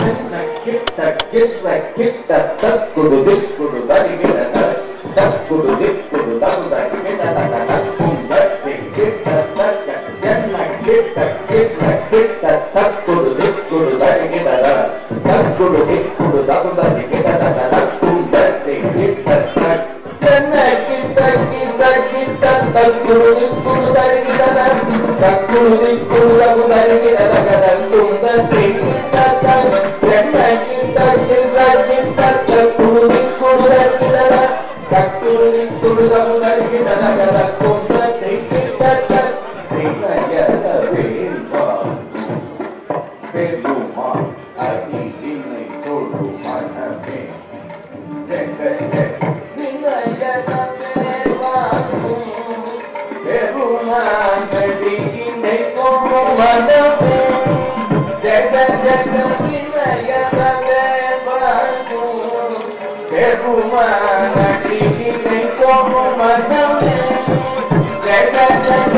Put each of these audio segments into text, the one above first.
கிட்ட கிட்ட கிட்ட தக்குடு திக்குடு தருகிற தக்குடு திக்குடு தகு தருகிற தக்கும் தட்டி கிட்ட தக்க என்ன கிட்ட கிட்ட கிட்ட தக்குடு திக்குடு தருகிற தக்குடு திக்குடு தகு தருகிற தக்கும் தட்டி கிட்ட தக்க என்ன கிட்ட கிட்ட கிட்ட தக்குடு திக்குடு தருகிற தக்குடு திக்குடு தகு தருகிற தக்கும் தட்டி கிட்ட தக்க என்ன கிட்ட கிட்ட கிட்ட தக்குடு திக்குடு தருகிற தக்குடு திக்குடு தகு தருகிற தக்கும் தட்டி கிட்ட தக்க என்ன வேண்டாம் பெருமா அடி இன்னை தொழு மனமே ஜெக ஜெக விநாயகனேவாக்கும் பெருமானடி இன்னை தொழு மனமே ஜெக ஜெக விநாயகனேவாக்கும் பெருமானடி இன்னை தொழு மனமே ஜெக ஜெக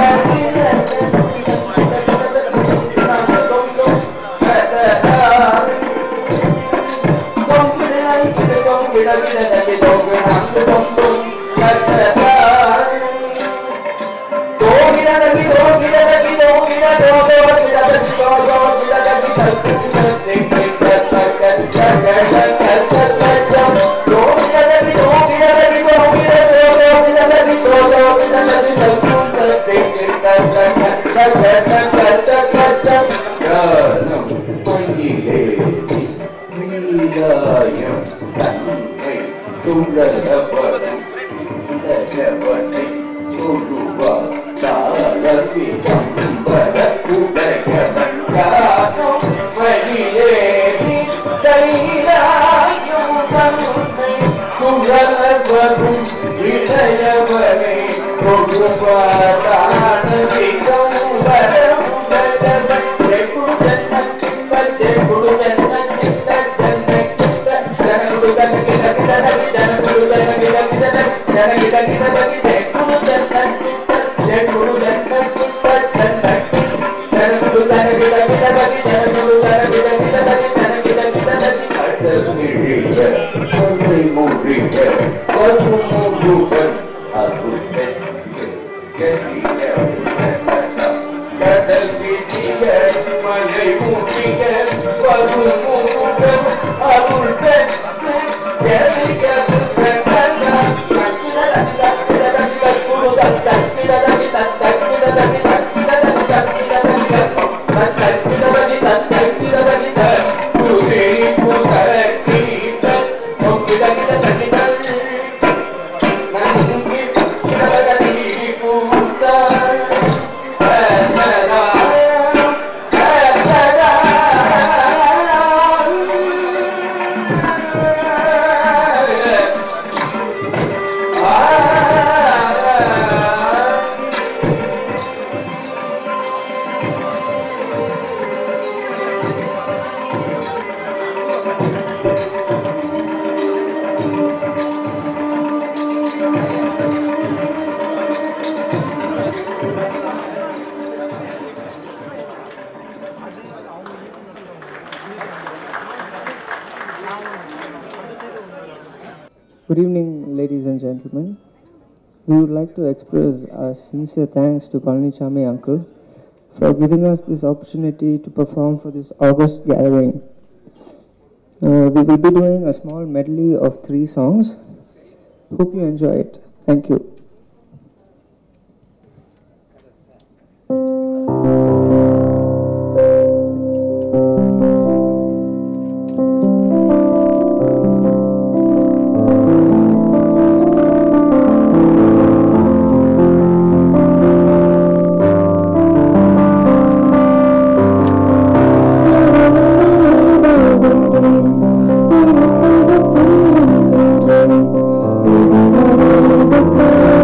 தன்மை சுழலப்படும் உலகவனை தொழுவா தாளவி சம்பர உலகவன் காணும் வழியேறி தைலாயும் தன்மை சுழலவரும் இளையவனை தொழுவா தாளவி சம்பர உலகவன் ஜெகுரு ஜன்மத்தின் பச்சை குரு ஜன்மத்தின் தன்னை ஜனகுரு தனகி தகி தனகி ஜனகுரு தனகி தகி தனகி ஜனகி தகி தனகி ஜெகுரு ஜன்மத்தின் ஜெகுரு ஜன்மத்தின் தன்னை ஜனகுரு தனகி தகி தனகி ஜனகுரு தனகி தகி தனகி ஜனகி தகி தனகி கடல் மிழிய கொன்றை மூழிய கொன்று மூழுவன் அருள் பெற்று கெடிய கடல் விழிய மலை மூழிய வரும் மூழுவன் அருள் பெற்று கெடியது பெற்றல Good evening, ladies and gentlemen. We would like to express our sincere thanks to Palanichami uncle for giving us this opportunity to perform for this August gathering. Uh, we will be doing a small medley of three songs. Hope you enjoy it. Thank you. Thank you.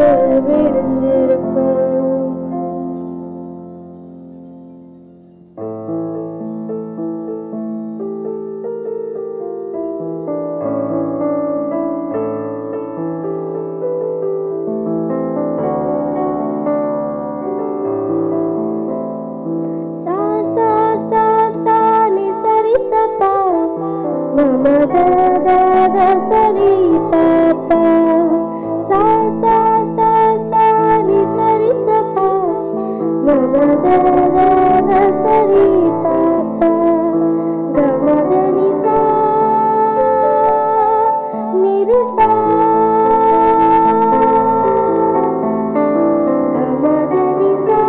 விடிஞ்சிருக்கும் சா சா சா சா ni சரி சபா மம த த த சரி பா பா சா சா சா சா ni சரி சபா மம த த த சரி பா பா க ம த ni சா ni ரி சா க ம த ni சா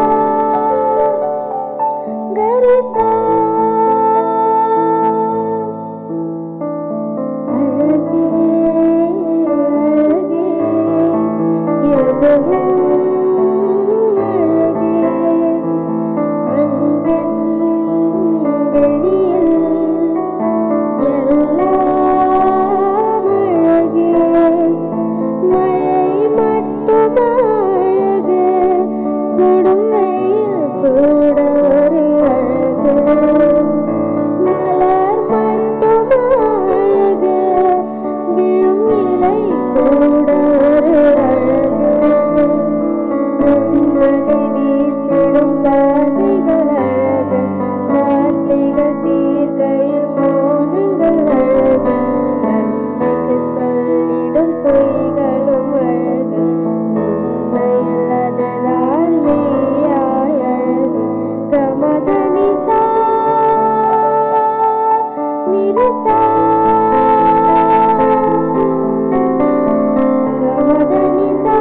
கரிசா அழகே அழகே எதுவும் அழகே அன்பின் வெளியில் எல்லாம் அழகே மழை மட்டும் அழகு சுடும் வெயில் கூட ஒரு அழகு மலர் மட்டும் அழகு விழும் இலை கூட ஒரு அழகு புன்னகை வீசிடும் பார்வைகள் அழகு வார்த்தைகள் தீர்க்கையில் மௌனங்கள் அழகு நன்மைக்கு சொல்லிடும் பொய்களும் அழகு உண்மையில் அதுதான் மெய்யாய் அழகு கமத நிசா நிரசா கமத நிசா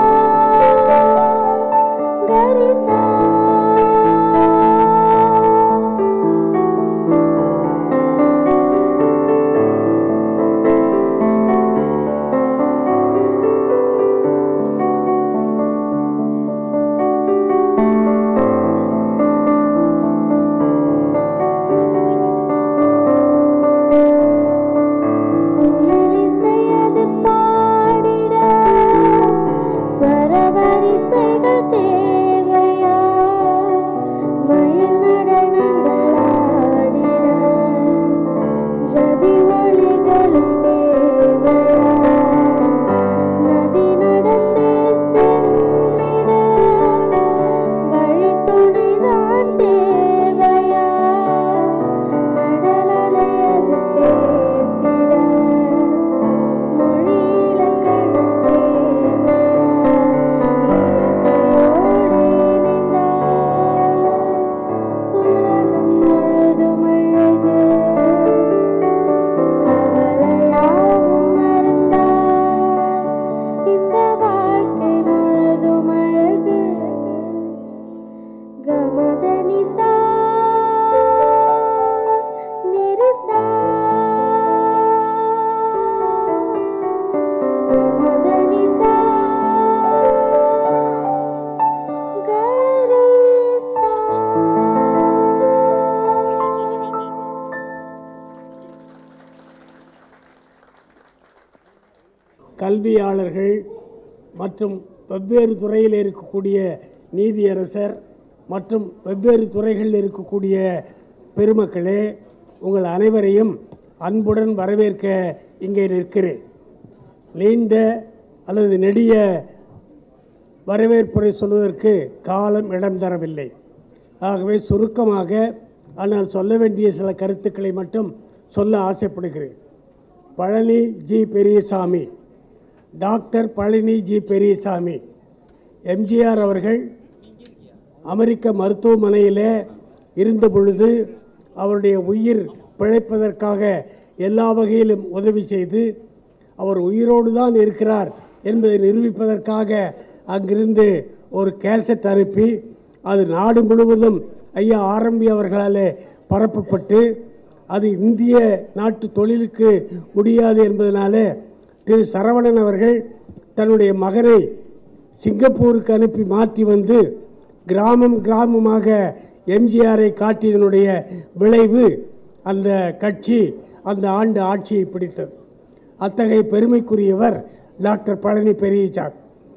கரிசா குயிலிசையது பாடிட ஸ்வரவரிசைகள் தேவையா மயில் நடனங்கள் ஆடிட ஜதி ஒளிகளும் தேவையா நதி நடந்தே சென்றிட வழித்துணைதான் தேவையா கடலலையது பேசிட மொழி இலக்கணம் தேவையா இயற்கையோடு இணைந்தால் உலகம் முழுதும் அழகு கவலையாவும் மறந்தால் இந்த வாழ்க்கை முழுதும் அழகு கமத நிசா நிரசா கமத நிசா கரிசா கல்வியாளர்கள் மற்றும் வெவ்வேறு துறையில் இருக்கக்கூடிய நீதியரசர் மற்றும் வெவ்வேறு துறைகளில் இருக்கக்கூடிய பெருமக்களே உங்கள் அனைவரையும் அன்புடன் வரவேற்க இங்கே நிற்கிறேன் நீண்ட அல்லது நெடிய வரவேற்புரை சொல்வதற்கு காலம் இடம் தரவில்லை ஆகவே சுருக்கமாக ஆனால் சொல்ல வேண்டிய சில கருத்துக்களை மட்டும் சொல்ல ஆசைப்படுகிறேன் Palani G Periasamy doctor Palani G Periasamy MGR அவர்கள் அமெரிக்க மருத்துவமனையிலே இருந்த பொழுது அவருடைய உயிர் பிழைப்பதற்காக எல்லா வகையிலும் உதவி செய்து அவர் உயிரோடு தான் இருக்கிறார் என்பதை நிரூபிப்பதற்காக அங்கிருந்து ஒரு கேசட் அனுப்பி அது நாடு முழுவதும் ஐயா ஆரம்பி அவர்களாலே பரப்பப்பட்டு அது இந்திய நாட்டு தொழிலுக்கு முடியாது என்பதனாலே திரு சரவணன் அவர்கள் தன்னுடைய மகனை சிங்கப்பூருக்கு அனுப்பி மாற்றி வந்து கிராமம் கிராமமாக எம்ஜிஆரை காட்டியதனுடைய விளைவு அந்த கட்சி அந்த ஆண்டு ஆட்சியை பிடித்தது அத்தகைய பெருமைக்குரியவர் டாக்டர் பழனி பெரியசாமி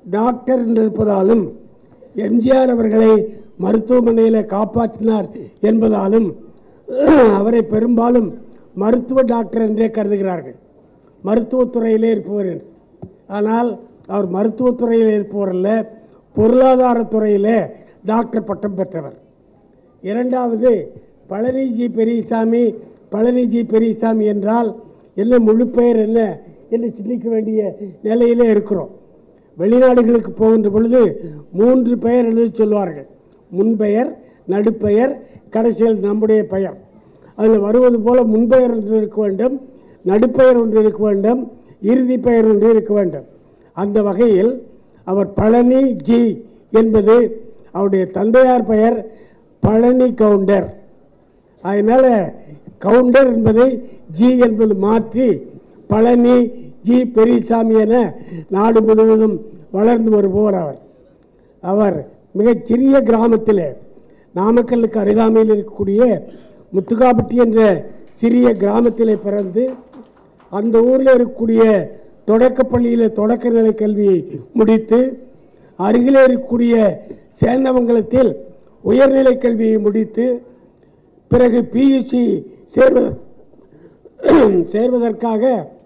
டாக்டர் என்று இருப்பதாலும் எம்ஜிஆர் அவர்களை மருத்துவமனையில் காப்பாற்றினார் என்பதாலும் அவரை பெரும்பாலும் மருத்துவ டாக்டர் என்றே கருதுகிறார்கள் மருத்துவத்துறையிலே இருப்பவர் என்று. ஆனால் அவர் மருத்துவத்துறையில் இருப்பவர் அல்ல பொருளாதாரத்துறையிலே டாக்டர் பட்டம் பெற்றவர் இரண்டாவது பழனிஜி பெரியசாமி பழனிஜி பெரியசாமி என்றால் என்ன முழு பெயர் என்ன என்று சிந்திக்க வேண்டிய நிலையிலே இருக்கிறோம் வெளிநாடுகளுக்கு போகின்ற பொழுது மூன்று பெயர் எழுதி சொல்வார்கள் முன்பெயர் நடுப்பெயர் கடைசியில் நம்முடைய பெயர் அதில் வருவது போல முன்பெயர் ஒன்று இருக்க வேண்டும் நடுப்பெயர் ஒன்று இருக்க வேண்டும் இறுதி பெயர் ஒன்று இருக்க வேண்டும் அந்த வகையில் அவர் பழனி ஜி என்பது அவருடைய தந்தையார் பெயர் பழனி கவுண்டர் அதனால் கவுண்டர் என்பதை ஜி என்பது மாற்றி பழனி ஜி பெரியசாமி என நாடு முழுவதும் வளர்ந்து வருபவர் அவர் அவர் மிகச் சிறிய கிராமத்தில் நாமக்கல்லுக்கு அருகாமையில் இருக்கக்கூடிய முத்துக்காப்பட்டி என்ற சிறிய கிராமத்திலே பிறந்து அந்த ஊரில் இருக்கக்கூடிய தொடக்கப்பள்ளியில் தொடக்கநிலை கல்வியை முடித்து அருகிலே இருக்கக்கூடிய சேந்தமங்கலத்தில் உயர்நிலை கல்வியை முடித்து பிறகு பியூசி சேர்வது சேர்வதற்காக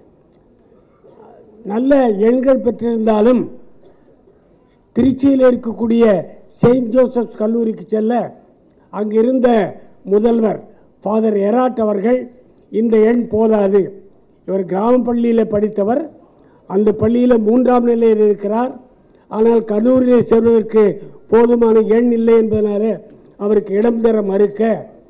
நல்ல எண்கள் பெற்றிருந்தாலும் திருச்சியில் இருக்கக்கூடிய செயின்ட் ஜோசப்ஸ் கல்லூரிக்கு செல்ல அங்கிருந்த முதல்வர் ஃபாதர் எராட் அவர்கள் இந்த எண் போதாது இவர் கிராம பள்ளியில் படித்தவர் அந்த பள்ளியில் மூன்றாம் நிலையில் இருக்கிறார் ஆனால் கல்லூரியில் சேர்வதற்கு போதுமான எண் இல்லை என்பதனால அவருக்கு இடம் தர மறுக்க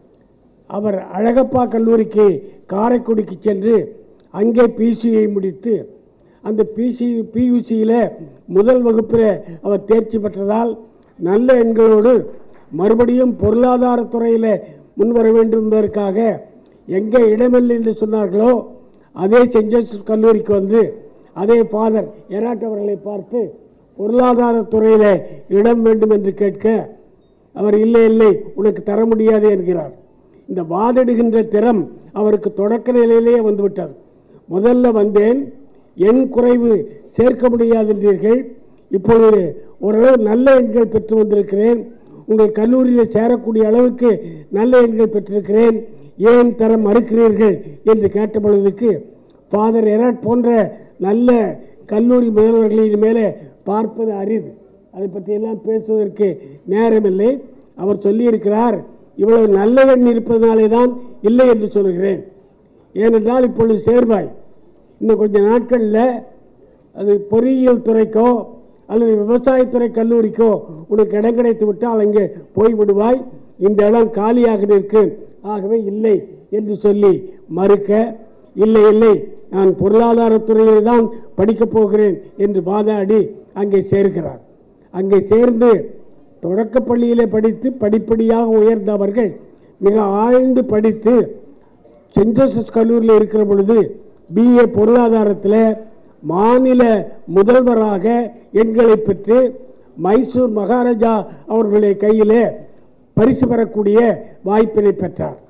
அவர் அழகப்பா கல்லூரிக்கு காரைக்குடிக்கு சென்று அங்கே பிசியை முடித்து அந்த பிசி பியூசியில் முதல் வகுப்பில் அவர் தேர்ச்சி பெற்றதால் நல்ல எண்களோடு மறுபடியும் பொருளாதாரத்துறையில் முன்வர வேண்டும் என்பதற்காக எங்கே இடமில்லை என்று சொன்னார்களோ அதே சென்ட் ஜோசப் கல்லூரிக்கு வந்து அதே ஃபாதர் எராட் அவர்களை பார்த்து பொருளாதாரத்துறையில் இடம் வேண்டும் என்று கேட்க அவர் இல்லை இல்லை உனக்கு தர முடியாது என்கிறார் இந்த வாதிடுகின்ற திறம் அவருக்கு தொடக்க நிலையிலேயே வந்துவிட்டது முதல்ல வந்தேன் எண் குறைவு சேர்க்க முடியாது என்றீர்கள் இப்பொழுது ஓரளவு நல்ல எண்கள் பெற்று வந்திருக்கிறேன் உங்கள் கல்லூரியில் சேரக்கூடிய அளவுக்கு நல்ல எண்கள் பெற்றிருக்கிறேன் ஏன் தர மறுக்கிறீர்கள் என்று கேட்ட பொழுதுக்கு ஃபாதர் எராட் போன்ற நல்ல கல்லூரி முதல்வர்களின் மேலே பார்ப்பது அரிது அதை பற்றியெல்லாம் பேசுவதற்கு நேரமில்லை அவர் சொல்லியிருக்கிறார் இவ்வளவு நல்ல எண் இருப்பதனாலே தான் இல்லை என்று சொல்கிறேன் ஏனென்றால் இப்பொழுது சேர்வாய் இன்னும் கொஞ்ச நாட்களில் அது பொறியியல் துறைக்கோ அல்லது விவசாயத்துறை கல்லூரிக்கோ உனக்கு இடம் கிடைத்து விட்டால் அங்கே போய் விடுவாய் இந்த இடம் காலியாக இருக்கு ஆகவே இல்லை என்று சொல்லி மறுக்க இல்லை இல்லை நான் பொருளாதாரத்துறையிலே தான் படிக்கப் போகிறேன் என்று வாதாடி அங்கே சேர்க்கிறார் அங்கே சேர்ந்து தொடக்கப் பள்ளியிலே படித்து படிப்படியாக உயர்ந்தவர்கள் மிக ஆழ்ந்து படித்து சென்ட் ஜோசப்ஸ் கல்லூரியில் இருக்கிற பொழுது பிஏ பொருளாதாரத்தில் மாநில முதல்வராக எண்களை பெற்று மைசூர் மகாராஜா அவர்களுடைய கையிலே பரிசு பெறக்கூடிய வாய்ப்பினை பெற்றார்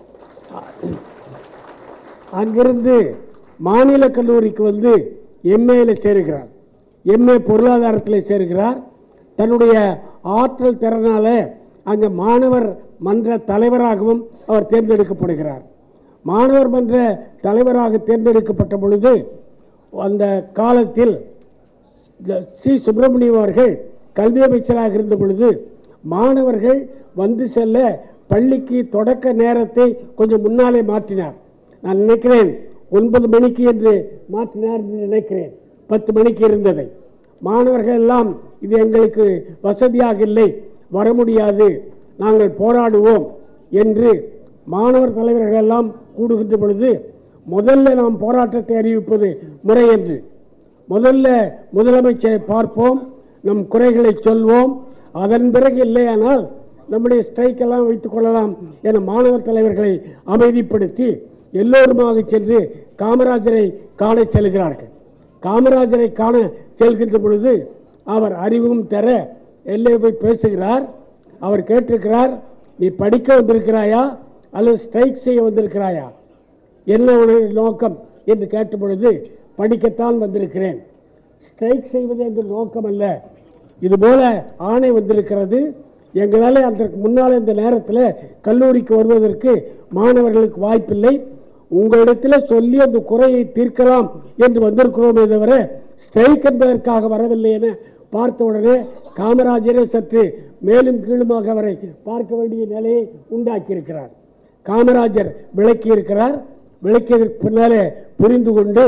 அங்கிருந்து மாநில கல்லூரிக்கு வந்து எம்ஏல சேருகிறார் எம்ஏ பொருளாதாரத்தில் சேருகிறார் தன்னுடைய ஆற்றல் திறனால அங்கே மாணவர் மன்ற தலைவராகவும் அவர் தேர்ந்தெடுக்கப்படுகிறார் மாணவர் மன்ற தலைவராக தேர்ந்தெடுக்கப்பட்ட பொழுது அந்த காலத்தில் இந்த சி சுப்பிரமணியம் அவர்கள் கல்வி அமைச்சராக இருந்த பொழுது மாணவர்கள் வந்து செல்ல பள்ளிக்கு தொடக்க நேரத்தை கொஞ்சம் முன்னாலே மாற்றினார் நான் நினைக்கிறேன் ஒன்பது மணிக்கு என்று மாற்றினார் என்று நினைக்கிறேன் பத்து மணிக்கு இருந்ததை மாணவர்கள் எல்லாம் இது எங்களுக்கு வசதியாக இல்லை வர முடியாது நாங்கள் போராடுவோம் என்று மாணவர் தலைவர்கள் எல்லாம் கூடுகின்ற பொழுது முதல்ல நாம் போராட்டத்தை அறிவிப்பது முறை என்று முதல்ல முதலமைச்சரை பார்ப்போம் நம் குறைகளை சொல்வோம் அதன் பிறகு இல்லையானால் நம்முடைய ஸ்ட்ரைக் எல்லாம் வைத்துக் கொள்ளலாம் என மாணவர் தலைவர்களை அமைதிப்படுத்தி எல்லோருமாக சென்று காமராஜரை காணச் செல்கிறார்கள் காமராஜரை காண செல்கின்ற பொழுது அவர் அறிவும் தர எல்லை போய் பேசுகிறார் அவர் கேட்டிருக்கிறார் நீ படிக்க வந்திருக்கிறாயா அல்லது ஸ்ட்ரைக் செய்ய வந்திருக்கிறாயா என்ன உனது நோக்கம் என்று கேட்ட பொழுது படிக்கத்தான் வந்திருக்கிறேன் ஸ்ட்ரைக் செய்வது என்ற நோக்கம் அல்ல இதுபோல ஆணை வந்திருக்கிறது எங்களால் அதற்கு முன்னால் இந்த நேரத்தில் கல்லூரிக்கு வருவதற்கு மாணவர்களுக்கு வாய்ப்பில்லை உங்களிடத்தில் சொல்லி அந்த குறையை தீர்க்கலாம் என்று வந்திருக்கிறோமே தவிர ஸ்ட்ரைக் என்பதற்காக வரவில்லை என பார்த்த உடனே காமராஜரே சற்று மேலும் கீழுமாக அவரை பார்க்க வேண்டிய நிலையை உண்டாக்கியிருக்கிறார் காமராஜர் விளக்கி இருக்கிறார் விளக்கியதற்கு பின்னாலே புரிந்து கொண்டு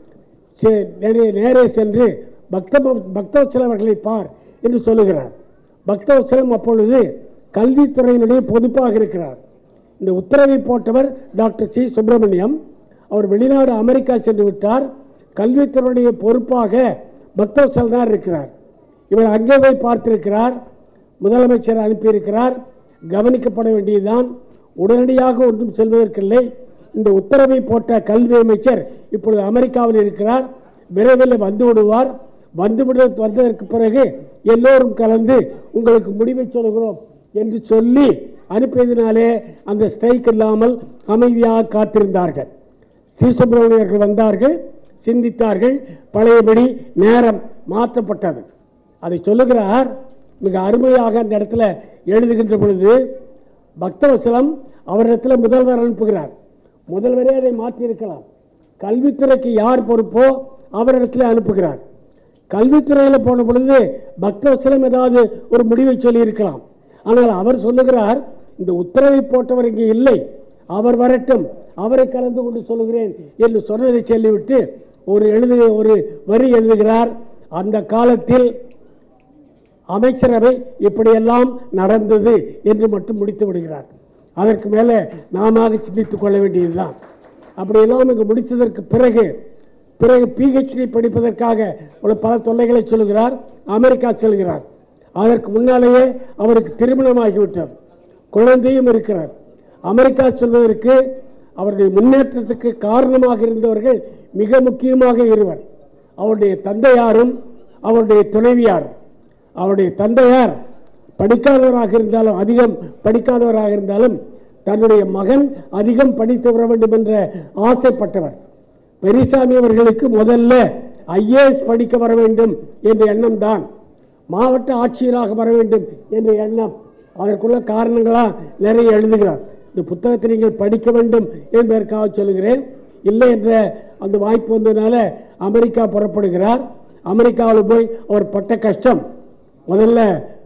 சே- நேரே நேரே சென்று பக்த பக்தவச்சல அவர்களை பார் என்று சொல்லுகிறார் பக்தவச்சலம் அப்பொழுது கல்வித்துறையினுடைய பொறுப்பாக இருக்கிறார் இந்த உத்தரவை போட்டவர் டாக்டர் சி சுப்பிரமணியம் அவர் வெளிநாடு அமெரிக்கா சென்று விட்டார் கல்வித்துறையுடைய பொறுப்பாக பக்தவச்சல் தான் இருக்கிறார் இவர் அங்கே போய் பார்த்திருக்கிறார் முதலமைச்சர் அனுப்பியிருக்கிறார் கவனிக்கப்பட வேண்டியதுதான் உடனடியாக ஒன்றும் செல்வதற்கில்லை இந்த உத்தரவை போட்ட கல்வி அமைச்சர் இப்பொழுது அமெரிக்காவில் இருக்கிறார் விரைவில் வந்து விடுவார் வந்துவிட வந்ததற்கு பிறகு எல்லோரும் கலந்து உங்களுக்கு முடிவை சொல்கிறோம் என்று சொல்லி அனுப்பியதினாலே அந்த ஸ்ட்ரைக் இல்லாமல் அமைதியாக காத்திருந்தார்கள் ஸ்ரீ சுப்பிரமணியர்கள் வந்தார்கள் சிந்தித்தார்கள் பழையபடி நேரம் மாற்றப்பட்டது அதை சொல்லுகிறார் மிக அருமையாக அந்த இடத்துல எழுதுகின்ற பொழுது பக்தவசலம் அவரிடத்தில் முதல்வர் அனுப்புகிறார் முதல்வரே அதை மாற்றியிருக்கலாம் கல்வித்துறைக்கு யார் பொறுப்போ அவரிடத்தில் அனுப்புகிறார் கல்வித்துறையில் போன பொழுது பக்தவசலம் ஏதாவது ஒரு முடிவை சொல்லியிருக்கலாம் ஆனால் அவர் சொல்லுகிறார் இந்த உத்தரவை போட்டவர் இங்கே இல்லை அவர் வரட்டும் அவரை கலந்து கொண்டு சொல்லுகிறேன் என்று சொன்னதை சொல்லிவிட்டு ஒரு எழுது ஒரு வரி எழுதுகிறார் அந்த காலத்தில் அமைச்சரவை இப்படியெல்லாம் நடந்தது என்று மட்டும் முடித்து விடுகிறார் அதற்கு மேலே நாம சிந்தித்துக் கொள்ள வேண்டியதுதான் அப்படியெல்லாம் இங்கு முடித்ததற்கு பிறகு பிறகு பிஹெச்டி படிப்பதற்காக உள்ள பல தொல்லைகளை சொல்கிறார் அமெரிக்கா செல்கிறார் அதற்கு முன்னாலேயே அவருக்கு திருமணமாகிவிட்டது குழந்தையும் இருக்கிறார் அமெரிக்கா செல்வதற்கு அவருடைய முன்னேற்றத்துக்கு காரணமாக இருந்தவர்கள் மிக முக்கியமாக இருவர் அவருடைய தந்தையாரும் அவருடைய துணைவியாரும் அவருடைய தந்தையார் படிக்காதவராக இருந்தாலும் அதிகம் படிக்காதவராக இருந்தாலும் தன்னுடைய மகன் அதிகம் படித்து வர வேண்டும் என்ற ஆசைப்பட்டவர் பெரியசாமி அவர்களுக்கு முதல்ல ஐஏஎஸ் படிக்க வர வேண்டும் என்ற எண்ணம் தான் மாவட்ட ஆட்சியராக வர வேண்டும் என்ற எண்ணம் அதற்குள்ள காரணங்களா நிறைய எழுதுகிறார் இந்த புத்தகத்தை நீங்கள் படிக்க வேண்டும் என்பதற்காக சொல்கிறேன் இல்லை என்ற அந்த வாய்ப்பு வந்ததுனால அமெரிக்கா புறப்படுகிறார் அமெரிக்காவில் போய் அவர் பட்ட கஷ்டம் முதல்ல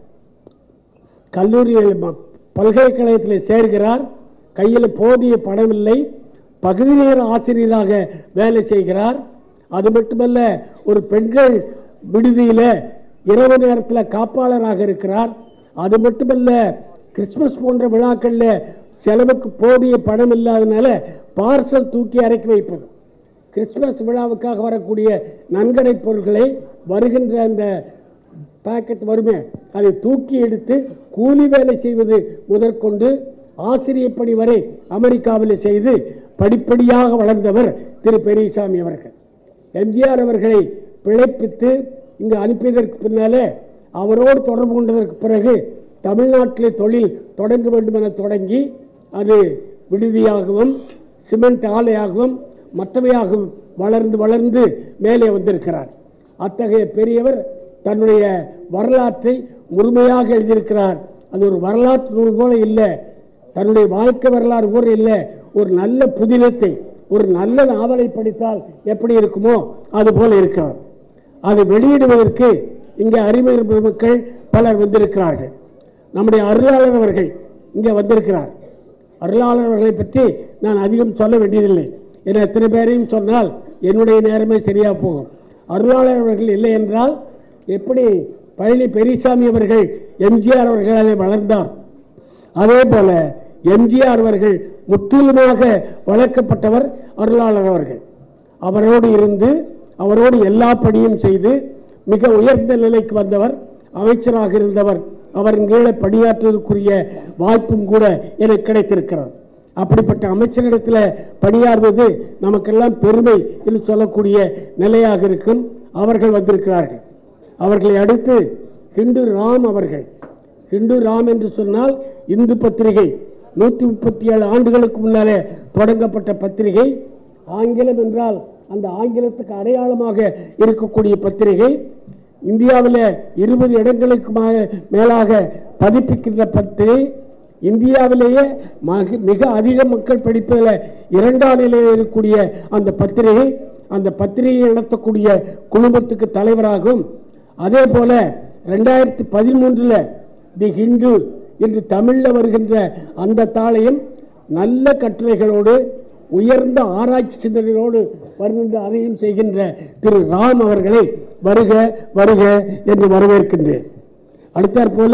கல்லூரியில் ம- பல்கலைக்கழகத்தில் சேர்கிறார் கையில் போதிய பணம் இல்லை பகுதி நேர ஆசிரியராக வேலை செய்கிறார் அது மட்டுமல்ல ஒரு பெண்கள் விடுதியில் இரவு நேரத்தில் காப்பாளராக இருக்கிறார் அது மட்டுமல்ல கிறிஸ்மஸ் போன்ற விழாக்களில் செலவுக்கு போதிய பணம் இல்லாதனால பார்சல் தூக்கி இறக்கி வைப்பது கிறிஸ்மஸ் விழாவுக்காக வரக்கூடிய நன்கடை பொருட்களை வருகின்ற அந்த பாக்கெட் வருமே அதை தூக்கி எடுத்து கூலி வேலை செய்வது முதற்கொண்டு ஆசிரியப் பணி வரை அமெரிக்காவில் செய்து படிப்படியாக வளர்ந்தவர் திரு பெரியசாமி அவர்கள் எம்ஜிஆர் அவர்களை பிழைப்பித்து இங்கு அனுப்பியதற்கு பின்னாலே அவரோடு தொடர்பு கொண்டதற்கு பிறகு தமிழ்நாட்டிலே தொழில் தொடங்க வேண்டும் என தொடங்கி அது விடுதியாகவும் சிமெண்ட் ஆலையாகவும் மற்றவையாகவும் வளர்ந்து வளர்ந்து மேலே வந்திருக்கிறார் அத்தகைய பெரியவர் தன்னுடைய வரலாற்றை முழுமையாக எழுதியிருக்கிறார் அது ஒரு வரலாற்று நூல் போல இல்லை தன்னுடைய வாழ்க்கை வரலாறு போல இல்லை ஒரு நல்ல புதினத்தை ஒரு நல்ல நாவலை படித்தால் எப்படி இருக்குமோ அது போல இருக்கிறார் அதை வெளியிடுவதற்கு இங்கே அறிமுக பெருமக்கள் பலர் வந்திருக்கிறார்கள் நம்முடைய அருளாளர் அவர்கள் இங்கே வந்திருக்கிறார் அருளாளர் அவர்களை பற்றி நான் அதிகம் சொல்ல வேண்டியதில்லை என எத்தனை பேரையும் சொன்னால் என்னுடைய நேரமே சரியாக போகும் அருளாளர் அவர்கள் இல்லை என்றால் எப்படி பழனி பெரியசாமி அவர்கள் எம்ஜிஆர் அவர்களாலே வளர்ந்தார் அதே போல எம்ஜிஆர் அவர்கள் முற்றிலுமாக வளர்க்கப்பட்டவர் அருளாளர் அவர்கள் அவரோடு இருந்து அவரோடு எல்லா பணியும் செய்து மிக உயர்ந்த நிலைக்கு வந்தவர் அமைச்சராக இருந்தவர் அவரின் கீழே பணியாற்றுவதற்குரிய வாய்ப்பும் கூட எனக்கு கிடைத்திருக்கிறது அப்படிப்பட்ட அமைச்சரிடத்தில் பணியாற்றுவது நமக்கெல்லாம் பெருமை என்று சொல்லக்கூடிய நிலையாக இருக்கும் அவர்கள் வந்திருக்கிறார்கள் அவர்களை அடுத்து ஹிந்து ராம் அவர்கள் ஹிந்து ராம் என்று சொன்னால் இந்து பத்திரிகை நூற்றி முப்பத்தி ஏழு ஆண்டுகளுக்கு முன்னாலே தொடங்கப்பட்ட பத்திரிகை ஆங்கிலம் என்றால் அந்த ஆங்கிலத்துக்கு அடையாளமாக இருக்கக்கூடிய பத்திரிகை இந்தியாவில் இருபது இடங்களுக்கு மா- மேலாக பதிப்பிக்கின்ற பத்திரிகை இந்தியாவிலேயே மக- மிக அதிக மக்கள் படிப்பதில் இரண்டாம் நிலையில் இருக்கக்கூடிய அந்த பத்திரிகை அந்த பத்திரிகை நடத்தக்கூடிய குழுமத்துக்கு தலைவராகும் அதே போல ரெண்டாயிரத்தி பதிமூன்றில் தி ஹிந்து என்று தமிழில் வருகின்ற அந்த தாளையும் நல்ல கட்டுரைகளோடு உயர்ந்த ஆராய்ச்சி சிந்தனைகளோடு வருகின்ற அதையும் செய்கின்ற திரு ராம் அவர்களை வருக வருக என்று வரவேற்கின்றேன் அடுத்தாற் போல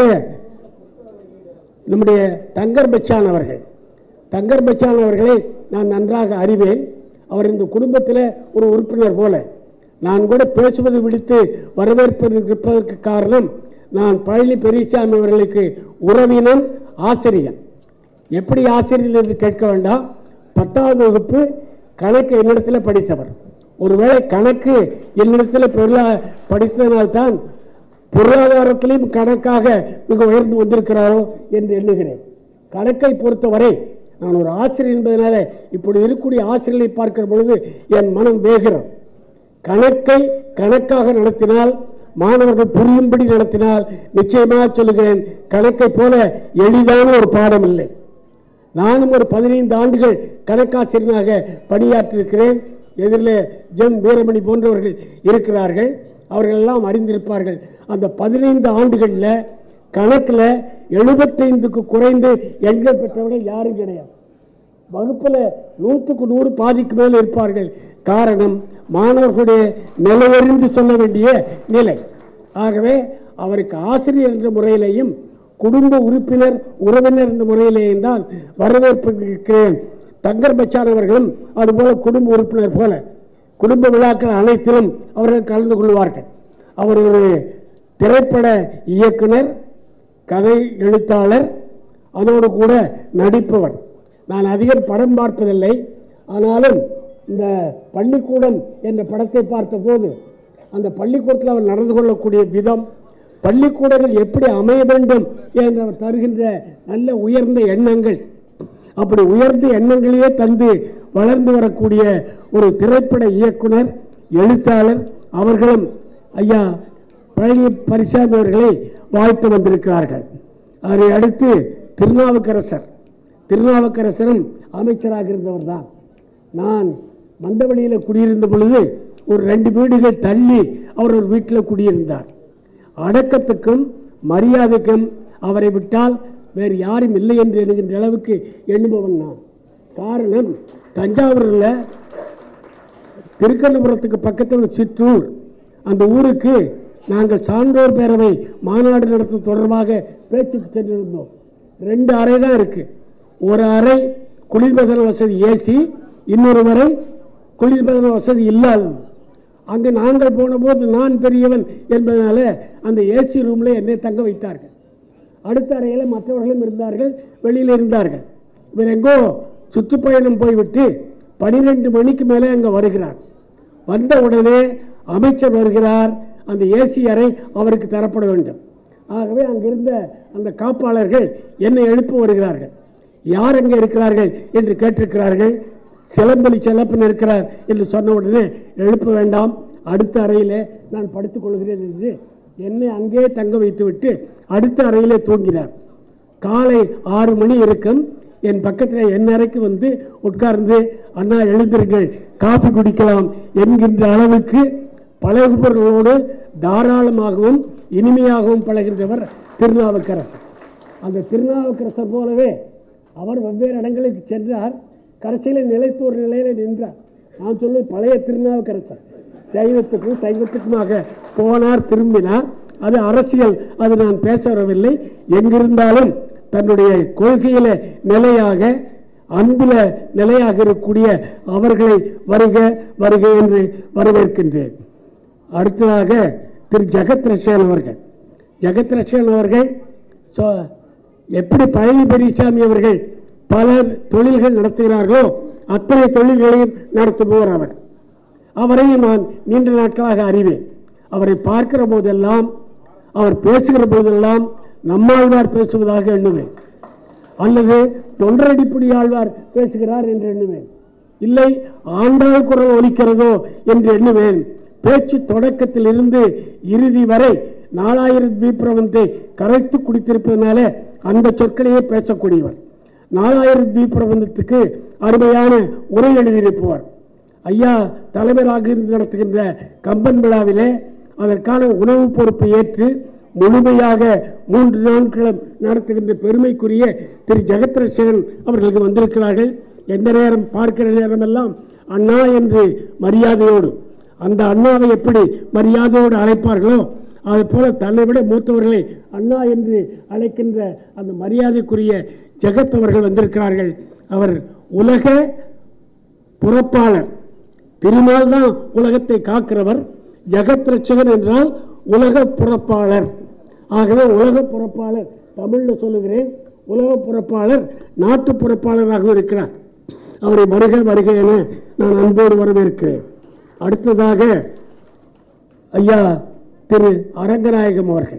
நம்முடைய தங்கர் பச்சான் அவர்கள் தங்கர் பச்சான் அவர்களை நான் நன்றாக அறிவேன் அவர் இந்த குடும்பத்தில் ஒரு உறுப்பினர் போல நான் கூட பேசுவது விடுத்து வரவேற்பது இருப்பதற்கு காரணம் நான் பழனி பெரியசாமி அவர்களுக்கு உறவினன் ஆசிரியன் எப்படி ஆசிரியர் என்று கேட்க வேண்டாம் பத்தாவது வகுப்பு கணக்கு என்னிடத்தில் படித்தவர் ஒருவேளை கணக்கு என்னிடத்தில் பொருளா படித்ததனால்தான் பொருளாதாரத்திலும் கணக்காக மிக உயர்ந்து வந்திருக்கிறாரோ என்று எண்ணுகிறேன் கணக்கை பொறுத்தவரை நான் ஒரு ஆசிரியர் என்பதனால இப்படி இருக்கக்கூடிய ஆசிரியர்களை பார்க்கிற பொழுது என் மனம் வேகிறது கணக்கை கணக்காக நடத்தினால் மாணவர்கள் புரியும்படி நடத்தினால் நிச்சயமாக சொல்லுகிறேன் கணக்கை போல எளிதான ஒரு பாடம் இல்லை நானும் ஒரு பதினைந்து ஆண்டுகள் கணக்காசிரியனாக பணியாற்றிருக்கிறேன் எதிரில் ஜெம் வீரமணி போன்றவர்கள் இருக்கிறார்கள் அவர்கள் எல்லாம் அறிந்திருப்பார்கள் அந்த பதினைந்து ஆண்டுகளில் கணக்கில் எழுபத்தைந்துக்கு குறைந்து எண்கள் பெற்றவர்கள் யாரும் கிடையாது வகுப்பில் நூற்றுக்கு நூறு பாதிக்கு மேல் இருப்பார்கள் காரணம் மாணவர்களுடைய நிலையறிந்து சொல்ல வேண்டிய நிலை ஆகவே அவருக்கு ஆசிரியர் என்ற முறையிலேயும் குடும்ப உறுப்பினர் உறவினர் என்ற முறையிலேயும் தான் வரவேற்பிருக்கிறேன் தங்கர் பச்சான் அவர்களும் அதுபோல குடும்ப உறுப்பினர் போல குடும்ப விழாக்கள் அனைத்திலும் அவர்கள் கலந்து கொள்வார்கள் அவர் ஒரு திரைப்பட இயக்குனர் கதை எழுத்தாளர் அதோடு கூட நடிப்பவர் நான் அதிகம் படம் பார்ப்பதில்லை ஆனாலும் இந்த பள்ளிக்கூடம் என்ற படத்தை பார்த்தபோது அந்த பள்ளிக்கூடத்தில் அவர் நடந்து கொள்ளக்கூடிய விதம் பள்ளிக்கூடங்கள் எப்படி அமைய வேண்டும் என்று அவர் தருகின்ற நல்ல உயர்ந்த எண்ணங்கள் அப்படி உயர்ந்த எண்ணங்களையே தந்து வளர்ந்து வரக்கூடிய ஒரு திரைப்பட இயக்குனர் எழுத்தாளர் அவர்களும் ஐயா பழனி பரிசாமி அவர்களை வாழ்த்து வந்திருக்கிறார்கள் அதை அடுத்து திருநாவுக்கரசர் திருநாவுக்கரசரும் அமைச்சராக இருந்தவர் தான் நான் மந்தவெளியில் குடியிருந்த பொழுது ஒரு ரெண்டு வீடுகள் தள்ளி அவர் ஒரு வீட்டில் குடியிருந்தார் அடக்கத்துக்கும் மரியாதைக்கும் அவரை விட்டால் வேறு யாரும் இல்லை என்று எண்ணுகின்ற அளவுக்கு எண்ணுபவன் நான் காரணம் தஞ்சாவூரில் திருக்கண்ணபுரத்துக்கு பக்கத்தில் ஒரு சிற்றூர் அந்த ஊருக்கு நாங்கள் சான்றோர் பேரவை மாநாடு நடத்தும் தொடர்பாக பேச்சுக்கு சென்றிருந்தோம் ரெண்டு அறை தான் இருக்கு ஒரு அறை குளிர்பதன வசதி ஏசி இன்னொரு அறை குளிர்பதன வசதி இல்லாதது அங்கே நாங்கள் போனபோது நான் பெரியவன் என்பதனால அந்த ஏசி ரூமில் என்னை தங்க வைத்தார்கள் அடுத்த அறையில் மற்றவர்களும் இருந்தார்கள் வெளியில் இருந்தார்கள் இவர் எங்கோ சுற்றுப்பயணம் போய்விட்டு பனிரெண்டு மணிக்கு மேலே அங்கே வருகிறார் வந்த உடனே அமைச்சர் வருகிறார் அந்த ஏசி அறை அவருக்கு தரப்பட வேண்டும் ஆகவே அங்கிருந்த அந்த காப்பாளர்கள் என்னை எழுப்ப வருகிறார்கள் யார் அங்கே இருக்கிறார்கள் என்று கேட்டிருக்கிறார்கள் சிலம்பலி செல்லப்பன் இருக்கிறார் என்று சொன்ன உடனே எழுப்ப வேண்டாம் அடுத்த அறையிலே நான் படுத்துக் கொள்கிறேன் என்று என்னை அங்கே தங்க வைத்துவிட்டு அடுத்த அறையிலே தூங்கினார் காலை ஆறு மணி இருக்கும் என் பக்கத்தில் என் அறைக்கு வந்து உட்கார்ந்து அண்ணா எழுந்திருங்கள் காஃபி குடிக்கலாம் என்கின்ற அளவுக்கு பழகுபவர்களோடு தாராளமாகவும் இனிமையாகவும் பழகின்றவர் திருநாவுக்கரசர் அந்த திருநாவுக்கரசர் போலவே அவர் வெவ்வேறு இடங்களுக்கு சென்றார் கடைசியில் நிலைத்து ஒரு நிலையில் நின்றார் நான் சொல்லுவது பழைய திருநாவுக்கரசர் சைவத்துக்கும் சைவத்துக்குமாக போனார் திரும்பினார் அது அரசியல் அது நான் பேச வரவில்லை எங்கிருந்தாலும் தன்னுடைய கொள்கையில நிலையாக அன்புல நிலையாக இருக்கக்கூடிய அவர்களை வருக வருக என்று வரவேற்கின்றேன் அடுத்ததாக திரு ஜெகத் ரஷேன் அவர்கள் ஜெகத் ரஷேன் அவர்கள் சொ- எப்படி பழனி பெரியசாமி அவர்கள் பல தொழில்கள் நடத்துகிறார்களோ அத்தனை தொழில்களையும் நடத்துபவர் அவர் அவரையும் நான் நீண்ட நாட்களாக அறிவேன் அவரை பார்க்கிற போதெல்லாம் அவர் பேசுகிற போதெல்லாம் நம்மாழ்வார் பேசுவதாக எண்ணுவேன் அல்லது தொண்டரடிப்புடி ஆழ்வார் பேசுகிறார் என்று எண்ணுவேன் இல்லை ஆண்டாள் குரல் ஒலிக்கிறதோ என்று எண்ணுவேன் பேச்சு தொடக்கத்தில் இருந்து இறுதி வரை நாலாயிரம் தீபிரபந்தத்தை கரைத்து குடித்திருப்பதனால அந்த சொற்களையே பேசக்கூடியவர் நாலாயிரம் தீபிரபந்தத்துக்கு அருமையான உரை எழுதியிருப்பவர் ஐயா தலைவராக இருந்து நடத்துகின்ற கம்பன் விழாவிலே அதற்கான உணவு பொறுப்பை ஏற்று முழுமையாக மூன்று நாட்களும் நடத்துகின்ற பெருமைக்குரிய திரு ஜெகத்ரட்சகன் அவர்களுக்கு வந்திருக்கிறார்கள் எந்த நேரம் பார்க்கிற நேரமெல்லாம் அண்ணா என்று மரியாதையோடு அந்த அண்ணாவை எப்படி மரியாதையோடு அழைப்பார்களோ அதை போல தன்னை விட மூத்தவர்களை அண்ணா என்று அழைக்கின்ற அந்த மரியாதைக்குரிய ஜெகத் அவர்கள் வந்திருக்கிறார்கள் அவர் உலக புறப்பாளர் திருமால் தான் உலகத்தை காக்கிறவர் ஜெகத் ரட்சகன் என்றால் உலக புறப்பாளர் ஆகவே உலக புறப்பாளர் தமிழில் சொல்லுகிறேன் உலக புறப்பாளர் நாட்டு புறப்பாளராக இருக்கிறார் அவரை வருக வருக என நான் அன்போடு வரவேற்கிறேன் அடுத்ததாக ஐயா திரு அரங்கநாயகம் அவர்கள்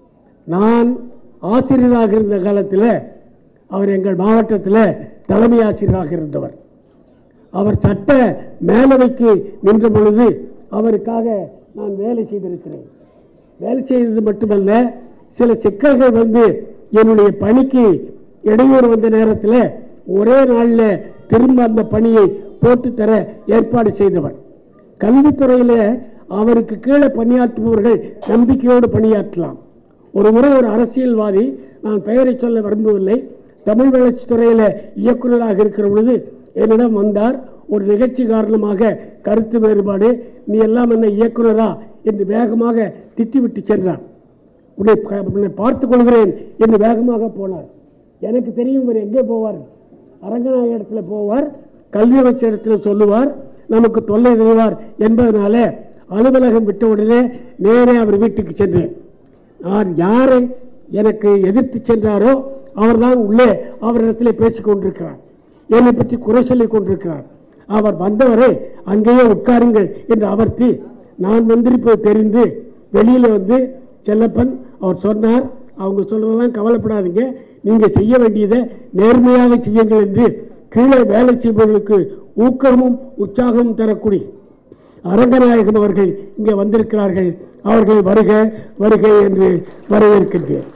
நான் ஆசிரியராக இருந்த காலத்தில் அவர் எங்கள் மாவட்டத்தில் தலைமை ஆசிரியராக இருந்தவர் அவர் சட்ட மேலவைக்கு நின்ற பொழுது அவருக்காக நான் வேலை செய்திருக்கிறேன் வேலை செய்தது மட்டுமல்ல சில சிக்கல்கள் வந்து என்னுடைய பணிக்கு இடையூறு வந்த நேரத்தில் ஒரே நாளில் திரும்ப அந்த பணியை போட்டு தர ஏற்பாடு செய்தவர் கல்வித்துறையில் அவருக்கு கீழே பணியாற்றுபவர்கள் நம்பிக்கையோடு பணியாற்றலாம் ஒரு முறை ஒரு அரசியல்வாதி நான் பெயரை சொல்ல விரும்பவில்லை தமிழ் வளர்ச்சித் துறையில் இயக்குநராக இருக்கிற பொழுது என்னிடம் வந்தார் ஒரு நிகழ்ச்சி காரணமாக கருத்து வேறுபாடு நீ எல்லாம் என்ன இயக்குனரா என்று வேகமாக திட்டிவிட்டு சென்றார் உன்னை க- உன்னை பார்த்துக் கொள்கிறேன் என்று வேகமாக போனார் எனக்கு தெரியும் இவர் எங்கே போவார் அரங்கநாயக இடத்துல போவார் கல்வி அமைச்சர் இடத்துல சொல்லுவார் நமக்கு தொல்லை தருவார் என்பதனால அலுவலகம் விட்ட உடனே நேரே அவர் வீட்டுக்கு சென்றேன் நான் யாரை எனக்கு எதிர்த்து சென்றாரோ அவர்தான் உள்ளே அவரிடத்தில் பேசிக் கொண்டிருக்கிறார் என்னை பற்றி குறை சொல்லிக் கொண்டிருக்கிறார் அவர் வந்தவரை அங்கேயே உட்காருங்கள் என்று அமர்த்தி நான் வந்திருப்பது தெரிந்து வெளியில் வந்து செல்லப்பன் அவர் சொன்னார் அவங்க சொல்றதெல்லாம் கவலைப்படாதீங்க நீங்கள் செய்ய வேண்டியதை நேர்மையாக செய்யுங்கள் என்று கீழே வேலை செய்பவர்களுக்கு ஊக்கமும் உற்சாகமும் தரக்கூடிய அரங்கநாயகம் அவர்கள் இங்கே வந்திருக்கிறார்கள் அவர்கள் வருக வருக என்று வரவேற்கின்றேன்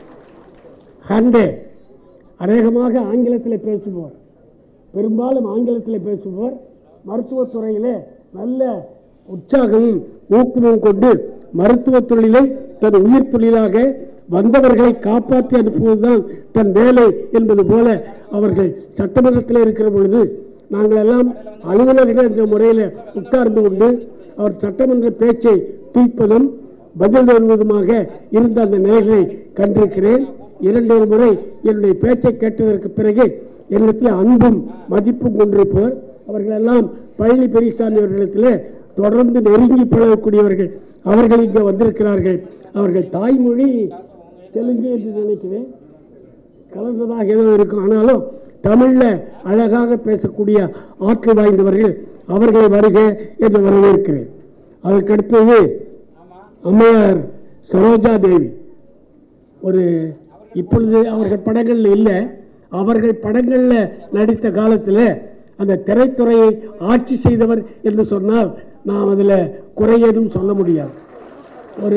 ஹண்டே அநேகமாக ஆங்கிலத்தில் பேசுபவர் பெரும்பாலும் ஆங்கிலத்தில் பேசுபவர் மருத்துவத்துறையிலே நல்ல உற்சாகமும் ஊக்கமும் கொண்டு மருத்துவத் தொழிலை தன் உயிர் தொழிலாக வந்தவர்களை காப்பாற்றி அனுப்புவதுதான் தன் வேலை என்பது போல அவர்கள் சட்டமன்றத்தில் இருக்கிற பொழுது நாங்கள் எல்லாம் அலுவலர்கள் என்ற முறையில் உட்கார்ந்து கொண்டு அவர் சட்டமன்ற பேச்சை தூய்ப்பதும் பதில் தருவதுமாக இருந்த அந்த நிலைகளை கண்டிருக்கிறேன் இரண்டு ஒரு முறை என்னுடைய பேச்சை கேட்டதற்கு பிறகு என்னிடத்தில் அன்பும் மதிப்பும் கொண்டிருப்பவர் அவர்கள் எல்லாம் பழனி பெரியசாமி அவர்களிடத்தில் தொடர்ந்து நெருங்கி பழகக்கூடியவர்கள் அவர்கள் இங்கே வந்திருக்கிறார்கள் அவர்கள் தாய்மொழி தெலுங்கு என்று நினைக்கிறேன் கலந்ததாக ஏதோ இருக்கும் ஆனாலும் தமிழில் அழகாக பேசக்கூடிய ஆற்றல் வாய்ந்தவர்கள் அவர்களை வருக என்று வரவேற்கிறேன் அதற்கடுத்தது அம்மையார் சரோஜா தேவி ஒரு இப்பொழுது அவர்கள் படங்களில் இல்லை அவர்கள் படங்களில் நடித்த காலத்தில் அந்த திரைத்துறையை ஆட்சி செய்தவர் என்று சொன்னால் நாம் அதில் குறை ஏதும் சொல்ல முடியாது ஒரு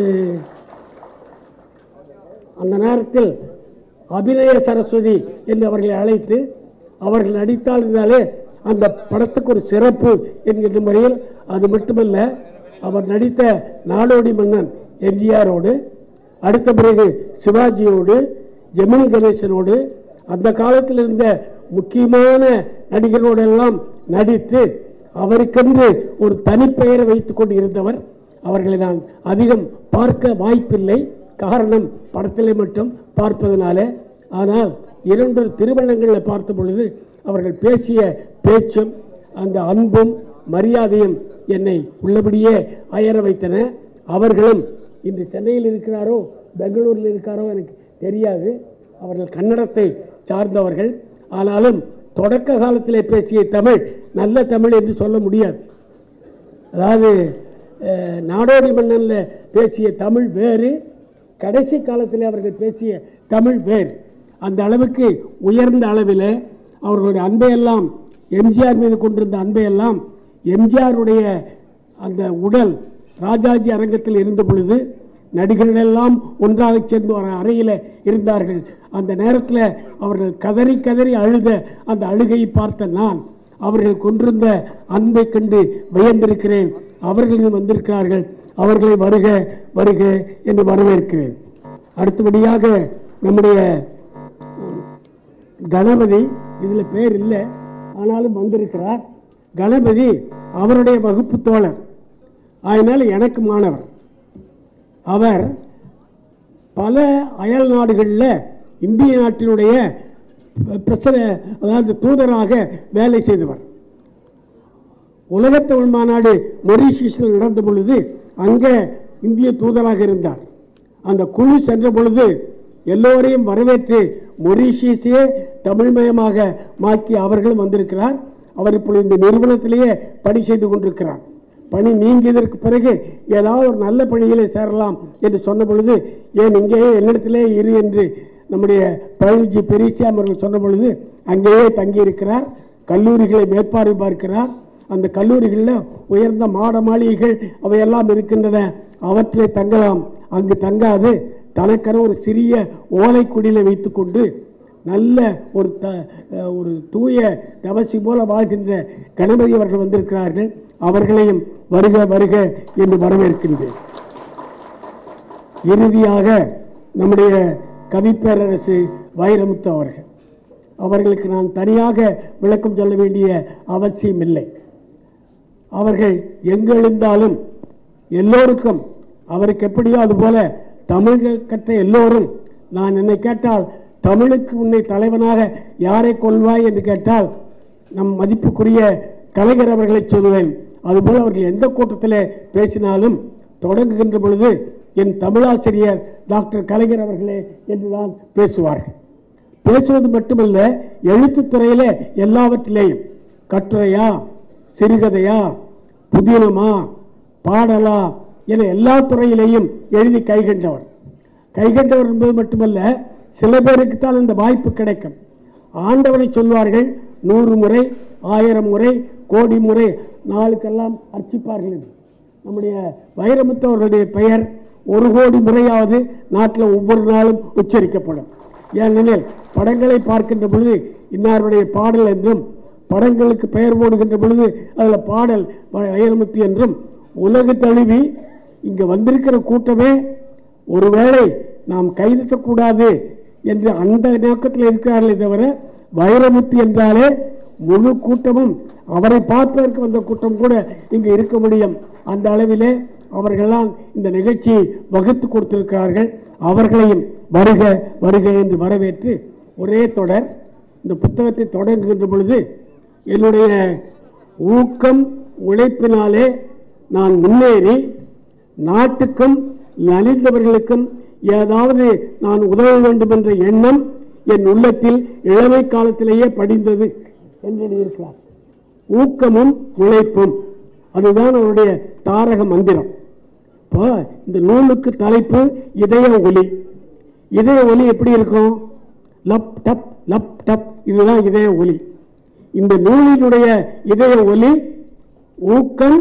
அந்த நேரத்தில் அபிநய சரஸ்வதி என்று அவர்களை அழைத்து அவர்கள் நடித்தால் இருந்தாலே அந்த படத்துக்கு ஒரு சிறப்பு என்கின்ற முறையில் அது மட்டுமல்ல அவர் நடித்த நாடோடி மன்னன் எம்ஜிஆரோடு அடுத்த பிறகு சிவாஜியோடு ஜெமினி கணேசனோடு அந்த காலத்தில் இருந்த முக்கியமான நடிகர்களோடெல்லாம் நடித்து அவருக்கென்று ஒரு தனிப்பெயரை வைத்துக் கொண்டு இருந்தவர் அவர்களை நான் அதிகம் பார்க்க வாய்ப்பில்லை காரணம் படத்திலே மட்டும் பார்ப்பதனால ஆனால் இரண்டு திருமணங்களில் பார்த்த பொழுது அவர்கள் பேசிய பேச்சும் அந்த அன்பும் மரியாதையும் என்னை உள்ளபடியே அயர வைத்தன அவர்களும் இன்று சென்னையில் இருக்கிறாரோ பெங்களூரில் இருக்காரோ எனக்கு தெரியாது அவர்கள் கன்னடத்தை சார்ந்தவர்கள் ஆனாலும் தொடக்க காலத்திலே பேசிய தமிழ் நல்ல தமிழ் என்று சொல்ல முடியாது அதாவது அஹ், நாடோடி மன்னனில் பேசிய தமிழ் வேறு கடைசி காலத்தில் அவர்கள் பேசிய தமிழ் வேறு அந்த அளவுக்கு உயர்ந்த அளவில் அவர்களுடைய அன்பையெல்லாம் எம்ஜிஆர் மீது கொண்டிருந்த அன்பை எல்லாம் எம்ஜிஆருடைய அந்த உடல் ராஜாஜி அரங்கத்தில் இருந்த பொழுது நடிகர்கள் எல்லாம் ஒன்றாக சேர்ந்து ஒரு அறையில் இருந்தார்கள் அந்த நேரத்தில் அவர்கள் கதறி கதறி அழுத அந்த அழுகையை பார்த்த நான் அவர்கள் கொண்டிருந்த அன்பை கண்டு வியந்திருக்கிறேன் அவர்களும் வந்திருக்கிறார்கள் அவர்களை வருக வருக என்று வரவேற்கிறேன் அடுத்தபடியாக நம்முடைய கணபதி இதில் பேர் இல்லை ஆனாலும் வந்திருக்கிறார் கணபதி அவருடைய வகுப்பு தோழர் அதனால் எனக்கு மாணவர் அவர் பல அயல் நாடுகளில் இந்திய நாட்டினுடைய பிரசர அதாவது தூதராக வேலை செய்தவர் உலகத் தமிழ் மாநாடு மொரீஷியஸில் நடந்த பொழுது அங்கே இந்திய தூதராக இருந்தார் அந்த குழு சென்ற பொழுது எல்லோரையும் வரவேற்று மொரீஷியஸையே தமிழ்மயமாக மாக்கி அவர்களும் வந்திருக்கிறார் அவர் இப்பொழுது இந்த நிறுவனத்திலேயே பணி செய்து கொண்டிருக்கிறார் பணி நீங்கியதற்கு பிறகு ஏதாவது ஒரு நல்ல பணிகளை சேரலாம் என்று சொன்ன பொழுது ஏன் இங்கேயே என்னிடத்திலே இரு என்று நம்முடைய பழனிஜி பெரியசாமி அவர்கள் சொன்ன பொழுது அங்கேயே தங்கியிருக்கிறார் கல்லூரிகளை மேற்பார்வை பார்க்கிறார் அந்த கல்லூரிகளில் உயர்ந்த மாட மாளிகைகள் அவையெல்லாம் இருக்கின்றன அவற்றிலே தங்கலாம் அங்கு தங்காது தனக்கென ஒரு சிறிய ஓலைக்குடியில வைத்துக்கொண்டு நல்ல ஒரு த அஹ் ஒரு தூய தவசி போல வாழ்கின்ற கணபதி அவர்கள் வந்திருக்கிறார்கள் அவர்களையும் வருக வருக என்று வரவேற்கின்றேன் இறுதியாக நம்முடைய கவிப்பேரரசு வைரமுத்து அவர்கள் அவர்களுக்கு நான் தனியாக விளக்கம் சொல்ல வேண்டிய அவசியம் இல்லை அவர்கள் எங்கு எழுந்தாலும் எல்லோருக்கும் அவருக்கு எப்படியோ அதுபோல தமிழ் கற்ற எல்லோரும் நான் என்னை கேட்டால் தமிழுக்கு உன்னை தலைவனாக யாரை கொள்வாய் என்று கேட்டால் நம் மதிப்புக்குரிய கலைஞர் அவர்களை சொல்லுவேன் அதுபோல் அவர்கள் எந்த கூட்டத்தில் பேசினாலும் தொடங்குகின்ற பொழுது என் தமிழாசிரியர் டாக்டர் கலைஞர் அவர்களே என்று தான் பேசுவார்கள் பேசுவது மட்டுமல்ல எழுத்துத் துறையில எல்லாவற்றிலேயும் கட்டுரையா சிறுகதையா புதினமா பாடலா என எல்லா துறையிலேயும் எழுதி கைகண்டவர் கைகண்டவர் என்பது மட்டுமல்ல சில பேருக்கு தான் இந்த வாய்ப்பு கிடைக்கும் ஆண்டவனை சொல்வார்கள் நூறு முறை ஆயிரம் முறை கோடி முறை நாளுக்கெல்லாம் அர்ச்சிப்பார்கள் என்று. நம்முடைய வைரமுத்து அவர்களுடைய பெயர் ஒரு கோடி முறையாவது நாட்டில் ஒவ்வொரு நாளும் உச்சரிக்கப்படும் ஏனெனில் படங்களை பார்க்கின்ற பொழுது இன்னாருடைய பாடல் என்றும் படங்களுக்கு பெயர் போடுகின்ற பொழுது அதில் பாடல் வ- வைரமுத்து என்றும் உலக தழுவி இங்கே வந்திருக்கிற கூட்டமே ஒருவேளை நாம் கைதட்டக்கூடாது என்று அந்த நோக்கத்தில் இருக்கிறார்களே தவிர வைரமுத்து என்றாலே முழு கூட்டமும் அவரை பார்ப்பதற்கு வந்த கூட்டம் கூட இங்கு இருக்க முடியும் அந்த அளவிலே அவர்கள்லாம் இந்த நிகழ்ச்சியை வகுத்து கொடுத்திருக்கிறார்கள் அவர்களையும் வருக வருக என்று வரவேற்று ஒரே தொடர் இந்த புத்தகத்தை தொடங்குகின்ற பொழுது என்னுடைய ஊக்கம் உழைப்பினாலே நான் முன்னேறி நாட்டுக்கும் நலிந்தவர்களுக்கும் ஏதாவது நான் உதவ வேண்டும் என்ற எண்ணம் என் உள்ளத்தில் இளமை காலத்திலேயே படிந்தது என்று எழுதியிருக்கிறார் ஊக்கமும் உழைப்பும் அதுதான் அவருடைய தாரக மந்திரம் இப்போ இந்த நூலுக்கு தலைப்பு இதய ஒலி இதய ஒலி எப்படி இருக்கும் லப் டப் லப் டப் இதுதான் இதய ஒலி இந்த நூலினுடைய இதய ஒலி ஊக்கம்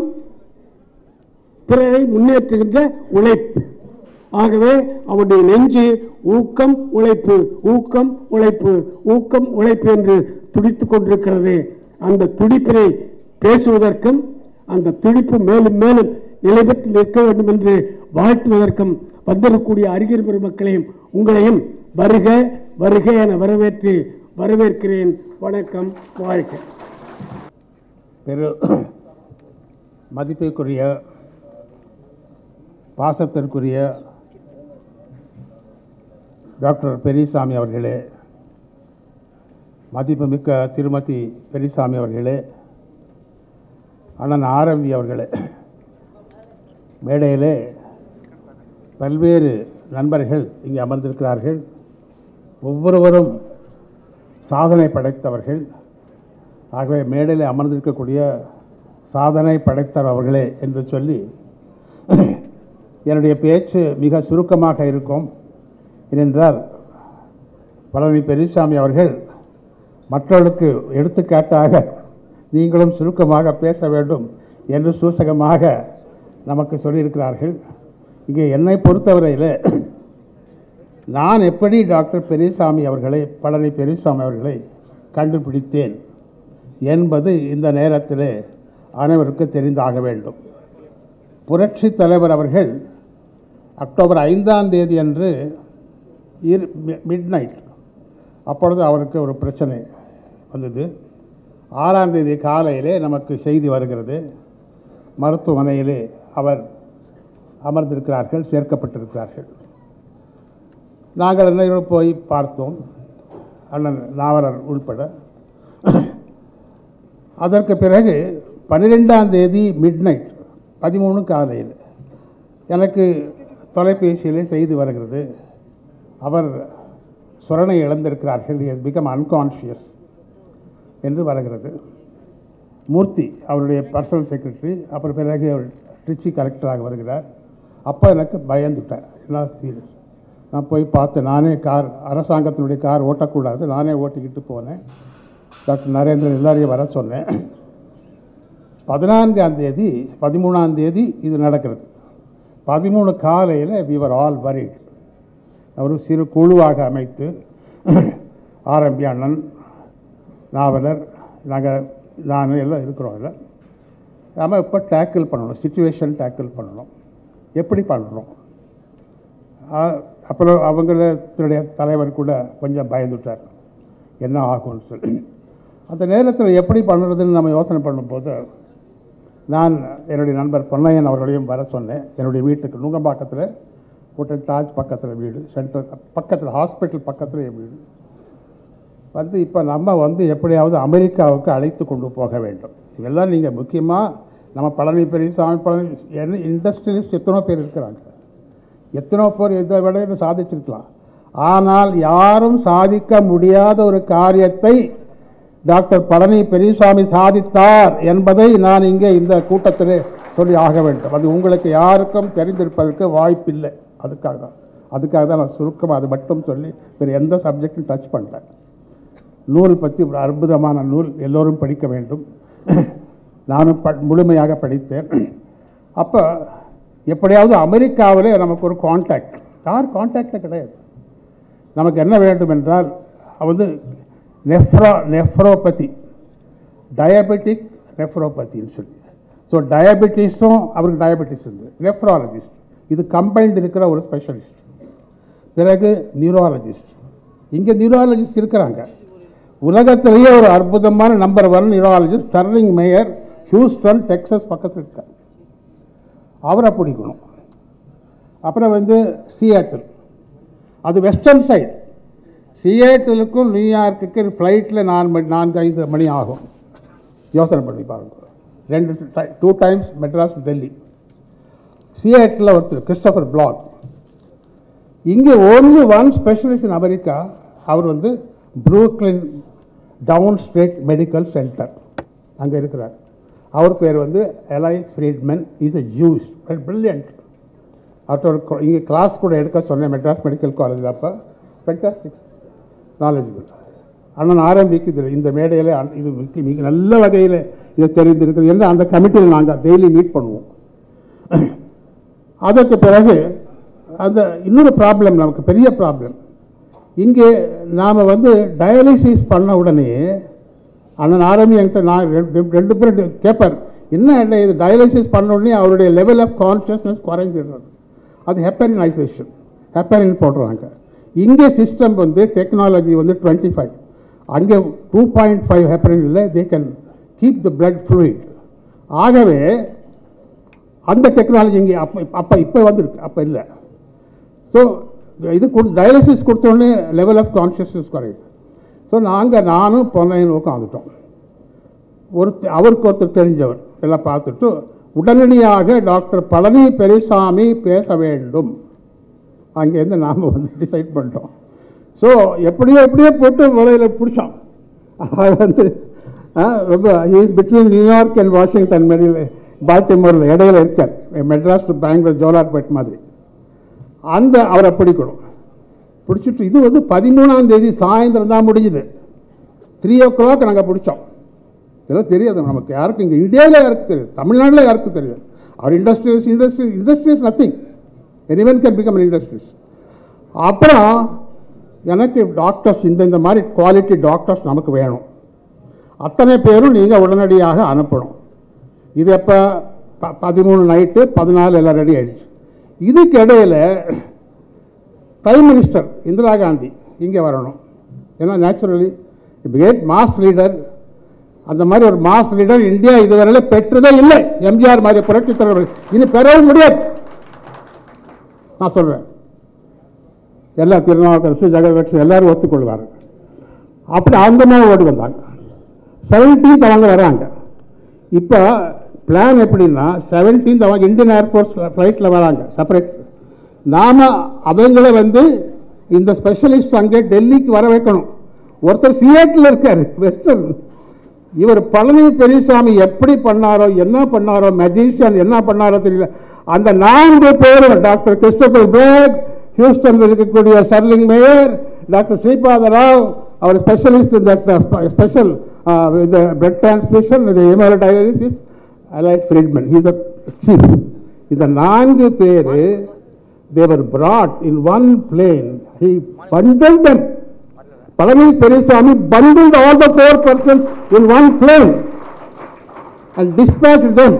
பிறரை முன்னேற்றுகின்ற உழைப்பு ஆகவே அவருடைய நெஞ்சு ஊக்கம் உழைப்பு ஊக்கம் உழைப்பு ஊக்கம் உழைப்பு என்று துடித்துக் கொண்டிருக்கிறது அந்த துடிப்பினை பேசுவதற்கும் அந்த துடிப்பு மேலும் மேலும் நிலை பெற்று நிற்க வேண்டும் என்று வாழ்த்துவதற்கும் வந்திருக்கக்கூடிய அறிஞர் பெருமக்களையும் உங்களையும் வருக வருக என வரவேற்று வரவேற்கிறேன் வணக்கம் வாழ்க பெரு மதிப்பிற்குரிய பாசத்திற்குரிய டாக்டர் பெரியசாமி அவர்களே மதிப்புமிக்க திருமதி பெரியசாமி அவர்களே அண்ணன் ஆரவி அவர்களே மேடையிலே பல்வேறு நண்பர்கள் இங்கே அமர்ந்திருக்கிறார்கள் ஒவ்வொருவரும் சாதனை படைத்தவர்கள் ஆகவே மேடையில் அமர்ந்திருக்கக்கூடிய சாதனை படைத்தவர் அவர்களே என்று சொல்லி என்னுடைய பேச்சு மிக சுருக்கமாக இருக்கும் ஏனென்றால் பழனி பெரியசாமி அவர்கள் மற்றவர்களுக்கு எடுத்துக்காட்டாக நீங்களும் சுருக்கமாக பேச வேண்டும் என்று சூசகமாக நமக்கு சொல்லியிருக்கிறார்கள் இங்கே என்னை பொறுத்தவரையில் நான் எப்படி டாக்டர் பெரியசாமி அவர்களை பழனி பெரியசாமி அவர்களை கண்டுபிடித்தேன் என்பது இந்த நேரத்தில் அனைவருக்கும் தெரிந்தாக வேண்டும் புரட்சி தலைவர் அவர்கள் அக்டோபர் ஐந்தாம் தேதி அன்று இரு மிட் நைட் அப்பொழுது அவருக்கு ஒரு பிரச்சனை வந்தது ஆறாம் தேதி காலையிலே நமக்கு செய்தி வருகிறது மருத்துவமனையிலே அவர் அமர்ந்திருக்கிறார்கள் சேர்க்கப்பட்டிருக்கிறார்கள் நாங்கள் என்ன போய் பார்த்தோம் அண்ணன் நாவலர் உள்பட அதற்கு பிறகு பன்னிரெண்டாம் தேதி மிட் நைட் பதிமூணு காலையில் எனக்கு தொலைபேசியிலே செய்தி வருகிறது அவர் சுரணை இழந்திருக்கிறார்கள் எஸ் பிகம் அன்கான்ஷியஸ் என்று வருகிறது மூர்த்தி அவருடைய பர்சனல் செக்ரட்டரி அப்புறம் பிறகு அவர் ட்ரிச்சி கலெக்டராக வருகிறார் அப்போ எனக்கு பயந்துட்டேன் என்ன சீரியஸ் நான் போய் பார்த்தேன் நானே கார் அரசாங்கத்தினுடைய கார் ஓட்டக்கூடாது நானே ஓட்டிக்கிட்டு போனேன் டாக்டர் நரேந்திரன் எல்லாரையும் வர சொன்னேன் பதினான்காம் தேதி பதிமூணாம் தேதி இது நடக்கிறது பதிமூணு காலையில் விவர் ஆல் வரிட் ஒரு சிறு குழுவாக அமைத்து ஆரம்பி அண்ணன் நாவலர் நாங்கள் நான் எல்லாம் இருக்கிறோம் அதில் நம்ம இப்போ டேக்கிள் பண்ணணும் சுச்சுவேஷன் டேக்கிள் பண்ணணும் எப்படி பண்ணுறோம் அப்புறம் அவங்களுடைய தலைவர் கூட கொஞ்சம் பயந்துட்டார் என்ன ஆகும்னு சொல்லி அந்த நேரத்தில் எப்படி பண்ணுறதுன்னு நம்ம யோசனை பண்ணும்போது நான் என்னுடைய நண்பர் பொன்னையன் அவர்களையும் வர சொன்னேன் என்னுடைய வீட்டுக்கு நுங்கம்பாக்கத்தில் ஹோட்டல் தாஜ் பக்கத்தில் வீடு சென்ட்ரல் பக்கத்தில் ஹாஸ்பிட்டல் பக்கத்தில் என் வீடு வந்து இப்போ நம்ம வந்து எப்படியாவது அமெரிக்காவுக்கு அழைத்து கொண்டு போக வேண்டும் இதெல்லாம் நீங்கள் முக்கியமாக நம்ம பழனி பெரியசாமி பழனி என்ன இண்டஸ்ட்ரியலிஸ்ட் எத்தனோ பேர் இருக்கிறாங்க எத்தனோ பேர் இதை விட இன்னும் சாதிச்சிருக்கலாம் ஆனால் யாரும் சாதிக்க முடியாத ஒரு காரியத்தை டாக்டர் பழனி பெரியசாமி சாதித்தார் என்பதை நான் இங்கே இந்த கூட்டத்திலே சொல்லி ஆக வேண்டும் அது உங்களுக்கு யாருக்கும் தெரிந்திருப்பதற்கு வாய்ப்பில்லை அதுக்காக தான் அதுக்காக தான் நான் சுருக்கமாக அது மட்டும் சொல்லி வேறு எந்த சப்ஜெக்டும் டச் பண்ணல நூல் பற்றி ஒரு அற்புதமான நூல் எல்லோரும் படிக்க வேண்டும் நானும் ப முழுமையாக படித்தேன் அப்போ எப்படியாவது அமெரிக்காவிலே நமக்கு ஒரு கான்டாக்ட் யார் கான்டாக்டில் கிடையாது நமக்கு என்ன வேண்டும் என்றால் வந்து நெஃப்ரோ நெஃப்ரோபதி டயபெட்டிக் நெஃப்ரோபதின்னு சொல்லி ஸோ டயபெட்டிஸும் அவருக்கு டயபெட்டிஸ் இருந்து நெஃப்ராலஜிஸ்ட் இது கம்பைன்டு இருக்கிற ஒரு ஸ்பெஷலிஸ்ட் பிறகு நியூராலஜிஸ்ட் இங்கே நியூராலஜிஸ்ட் இருக்கிறாங்க உலகத்திலேயே ஒரு அற்புதமான number one neurologist Sterling Meyer Houston Texas பக்கத்தில் இருக்கார் அவரை பிடிக்கணும் அப்புறம் வந்து சியாட்டில் அது வெஸ்டர்ன் சைடு சியாட்டிலுக்கும் நியூயார்க்குக்கு ஃப்ளைட்டில் நான் நான்கு ஐந்து மணி ஆகும் யோசனை பண்ணி பாருங்க ரெண்டு two times Madras Delhi Seattle ஒருத்தர் கிறிஸ்டபர் பிளாக் இங்கே only one specialist in America அவர் வந்து Brooklyn downstate medical centre அங்கே இருக்கிறார் அவர் பேர் வந்து Eli Friedman is a Jew brilliant அவர்கிட்ட இங்கே கிளாஸ் கூட எடுக்க சொன்னேன் மெட்ராஸ் மெடிக்கல் காலேஜில் அப்போ ஃபென்டாஸ்டிக் நாலேஜபிள் அண்ணன் ஆரம்பிக்கு இதில் இந்த மேடையில் இது மிக மிக நல்ல வகையில் இது தெரிந்திருக்குது என்று அந்த கமிட்டியில் நாங்கள் டெய்லி மீட் பண்ணுவோம் அதற்கு பிறகு அந்த இன்னொரு ப்ராப்ளம் நமக்கு பெரிய ப்ராப்ளம் இங்கே நாம் வந்து டயாலிசிஸ் பண்ண உடனே அண்ணன் ஆரம்பி என்கிட்ட நான் ரெண்டு- ரெண்டு பேரும் கேட்பார் என்ன என்ன இது டயாலிசிஸ் பண்ண உடனே அவருடைய லெவல் ஆஃப் கான்ஷியஸ்னஸ் குறைஞ்சிடுறது அது ஹெப்பரினைசேஷன் ஹெப்பரின் போடுறாங்க இங்கே சிஸ்டம் வந்து டெக்னாலஜி வந்து டுவெண்ட்டி ஃபைவ் அங்கே டூ பாயிண்ட் ஃபைவ் ஹெப்பரின் இல்லை they can keep the blood fluid ஆகவே அந்த டெக்னாலஜி இங்கே அப்போ அப்போ இப்போ வந்திருக்கு அப்போ இல்லை ஸோ இது கொடு டயாலிசிஸ் கொடுத்தோடனே லெவல் ஆஃப் கான்ஷியஸ்னஸ் குறையுது ஸோ நாங்கள் நானும் பொன்னையன் உட்காந்துட்டோம் ஒரு அவருக்கு ஒருத்தர் தெரிஞ்சவர் எல்லாம் பார்த்துட்டு உடனடியாக டாக்டர் பழனி பெரியசாமி பேச வேண்டும் அங்கேருந்து நாம் வந்து டிசைட் பண்ணிட்டோம் ஸோ எப்படியோ எப்படியோ போட்டு முறையில் பிடிச்சோம் அவர் வந்து ஆ, ரொம்ப is between New York and Washington மெடியில் பால்டிமோரில் இடையில இருக்கார் மெட்ராஸ் டு பெங்களூர் ஜோலார்பேட் மாதிரி அந்த அவரை பிடிக்கணும் பிடிச்சிட்டு இது வந்து பதிமூணாம் தேதி சாயந்தரம் தான் முடிஞ்சுது த்ரீ ஓ கிளாக் நாங்கள் பிடிச்சோம் இதெல்லாம் தெரியாது நமக்கு யாருக்கும் இங்கே இந்தியாவில் யாருக்கு தெரியாது தமிழ்நாட்டில் யாருக்கும் தெரியாது அவர் industrials industry industrious nothing anyone can become industries அப்புறம் எனக்கு டாக்டர்ஸ் இந்த இந்த மாதிரி குவாலிட்டி டாக்டர்ஸ் நமக்கு வேணும் அத்தனை பேரும் நீங்கள் உடனடியாக அனுப்பணும் இது எப்போ ப பதிமூணு நைட்டு பதினாலு எல்லாம் ரெடி ஆயிடுச்சு இதுக்கு இடையில பிரைம் மினிஸ்டர் இந்திரா காந்தி இங்கே வரணும் ஏன்னா நேச்சுரலி கிரேட் மாஸ் லீடர் அந்த மாதிரி ஒரு மாஸ் லீடர் இந்தியா இதுவரையில பெற்றதே இல்லை எம்ஜிஆர் மாதிரி புரட்சி தலைவர் இனி பெறவும் முடியாது நான் சொல்கிறேன் எல்லா திருநாவுக்கரசு ஜெகதலட்சுமி எல்லாரும் ஒத்துக்கொள்வார் அப்படி அந்த மாதிரி ஓடி வந்தாங்க செவன்டீன்த் அவங்க வராங்க இப்போ பிளான் எப்படின்னா செவன்டீன்த் அவங்க இந்தியன் ஏர்ஃபோர்ஸ் ஃப்ளைட்டில் வராங்க செப்பரேட் நாம் அவங்கள வந்து இந்த ஸ்பெஷலிஸ்ட் அங்கே டெல்லிக்கு வர வைக்கணும் ஒருத்தர் சிஏட்டில் இருக்கார் வெஸ்டர்ன் இவர் பழனி பெரியசாமி எப்படி பண்ணாரோ என்ன பண்ணாரோ மெஜிஷியன் என்ன பண்ணாரோ தெரியல அந்த நான்கு பேரும் டாக்டர் கிறிஸ்டபர் பேக் ஹியூஸ்டனில் இருக்கக்கூடிய Sterling Meyer doctor Sripada Rao அவர் ஸ்பெஷலிஸ்ட் இந்த ஸ்பெஷல் இந்த பிளட் டிரான்ஸ்மிஷன் இந்த haemodialysis allied Friedman he's a chief இந்த நான்கு பேர் they were brought in one plane he bundled them Palani Periasamy bundled all the four persons in one plane and dispatched them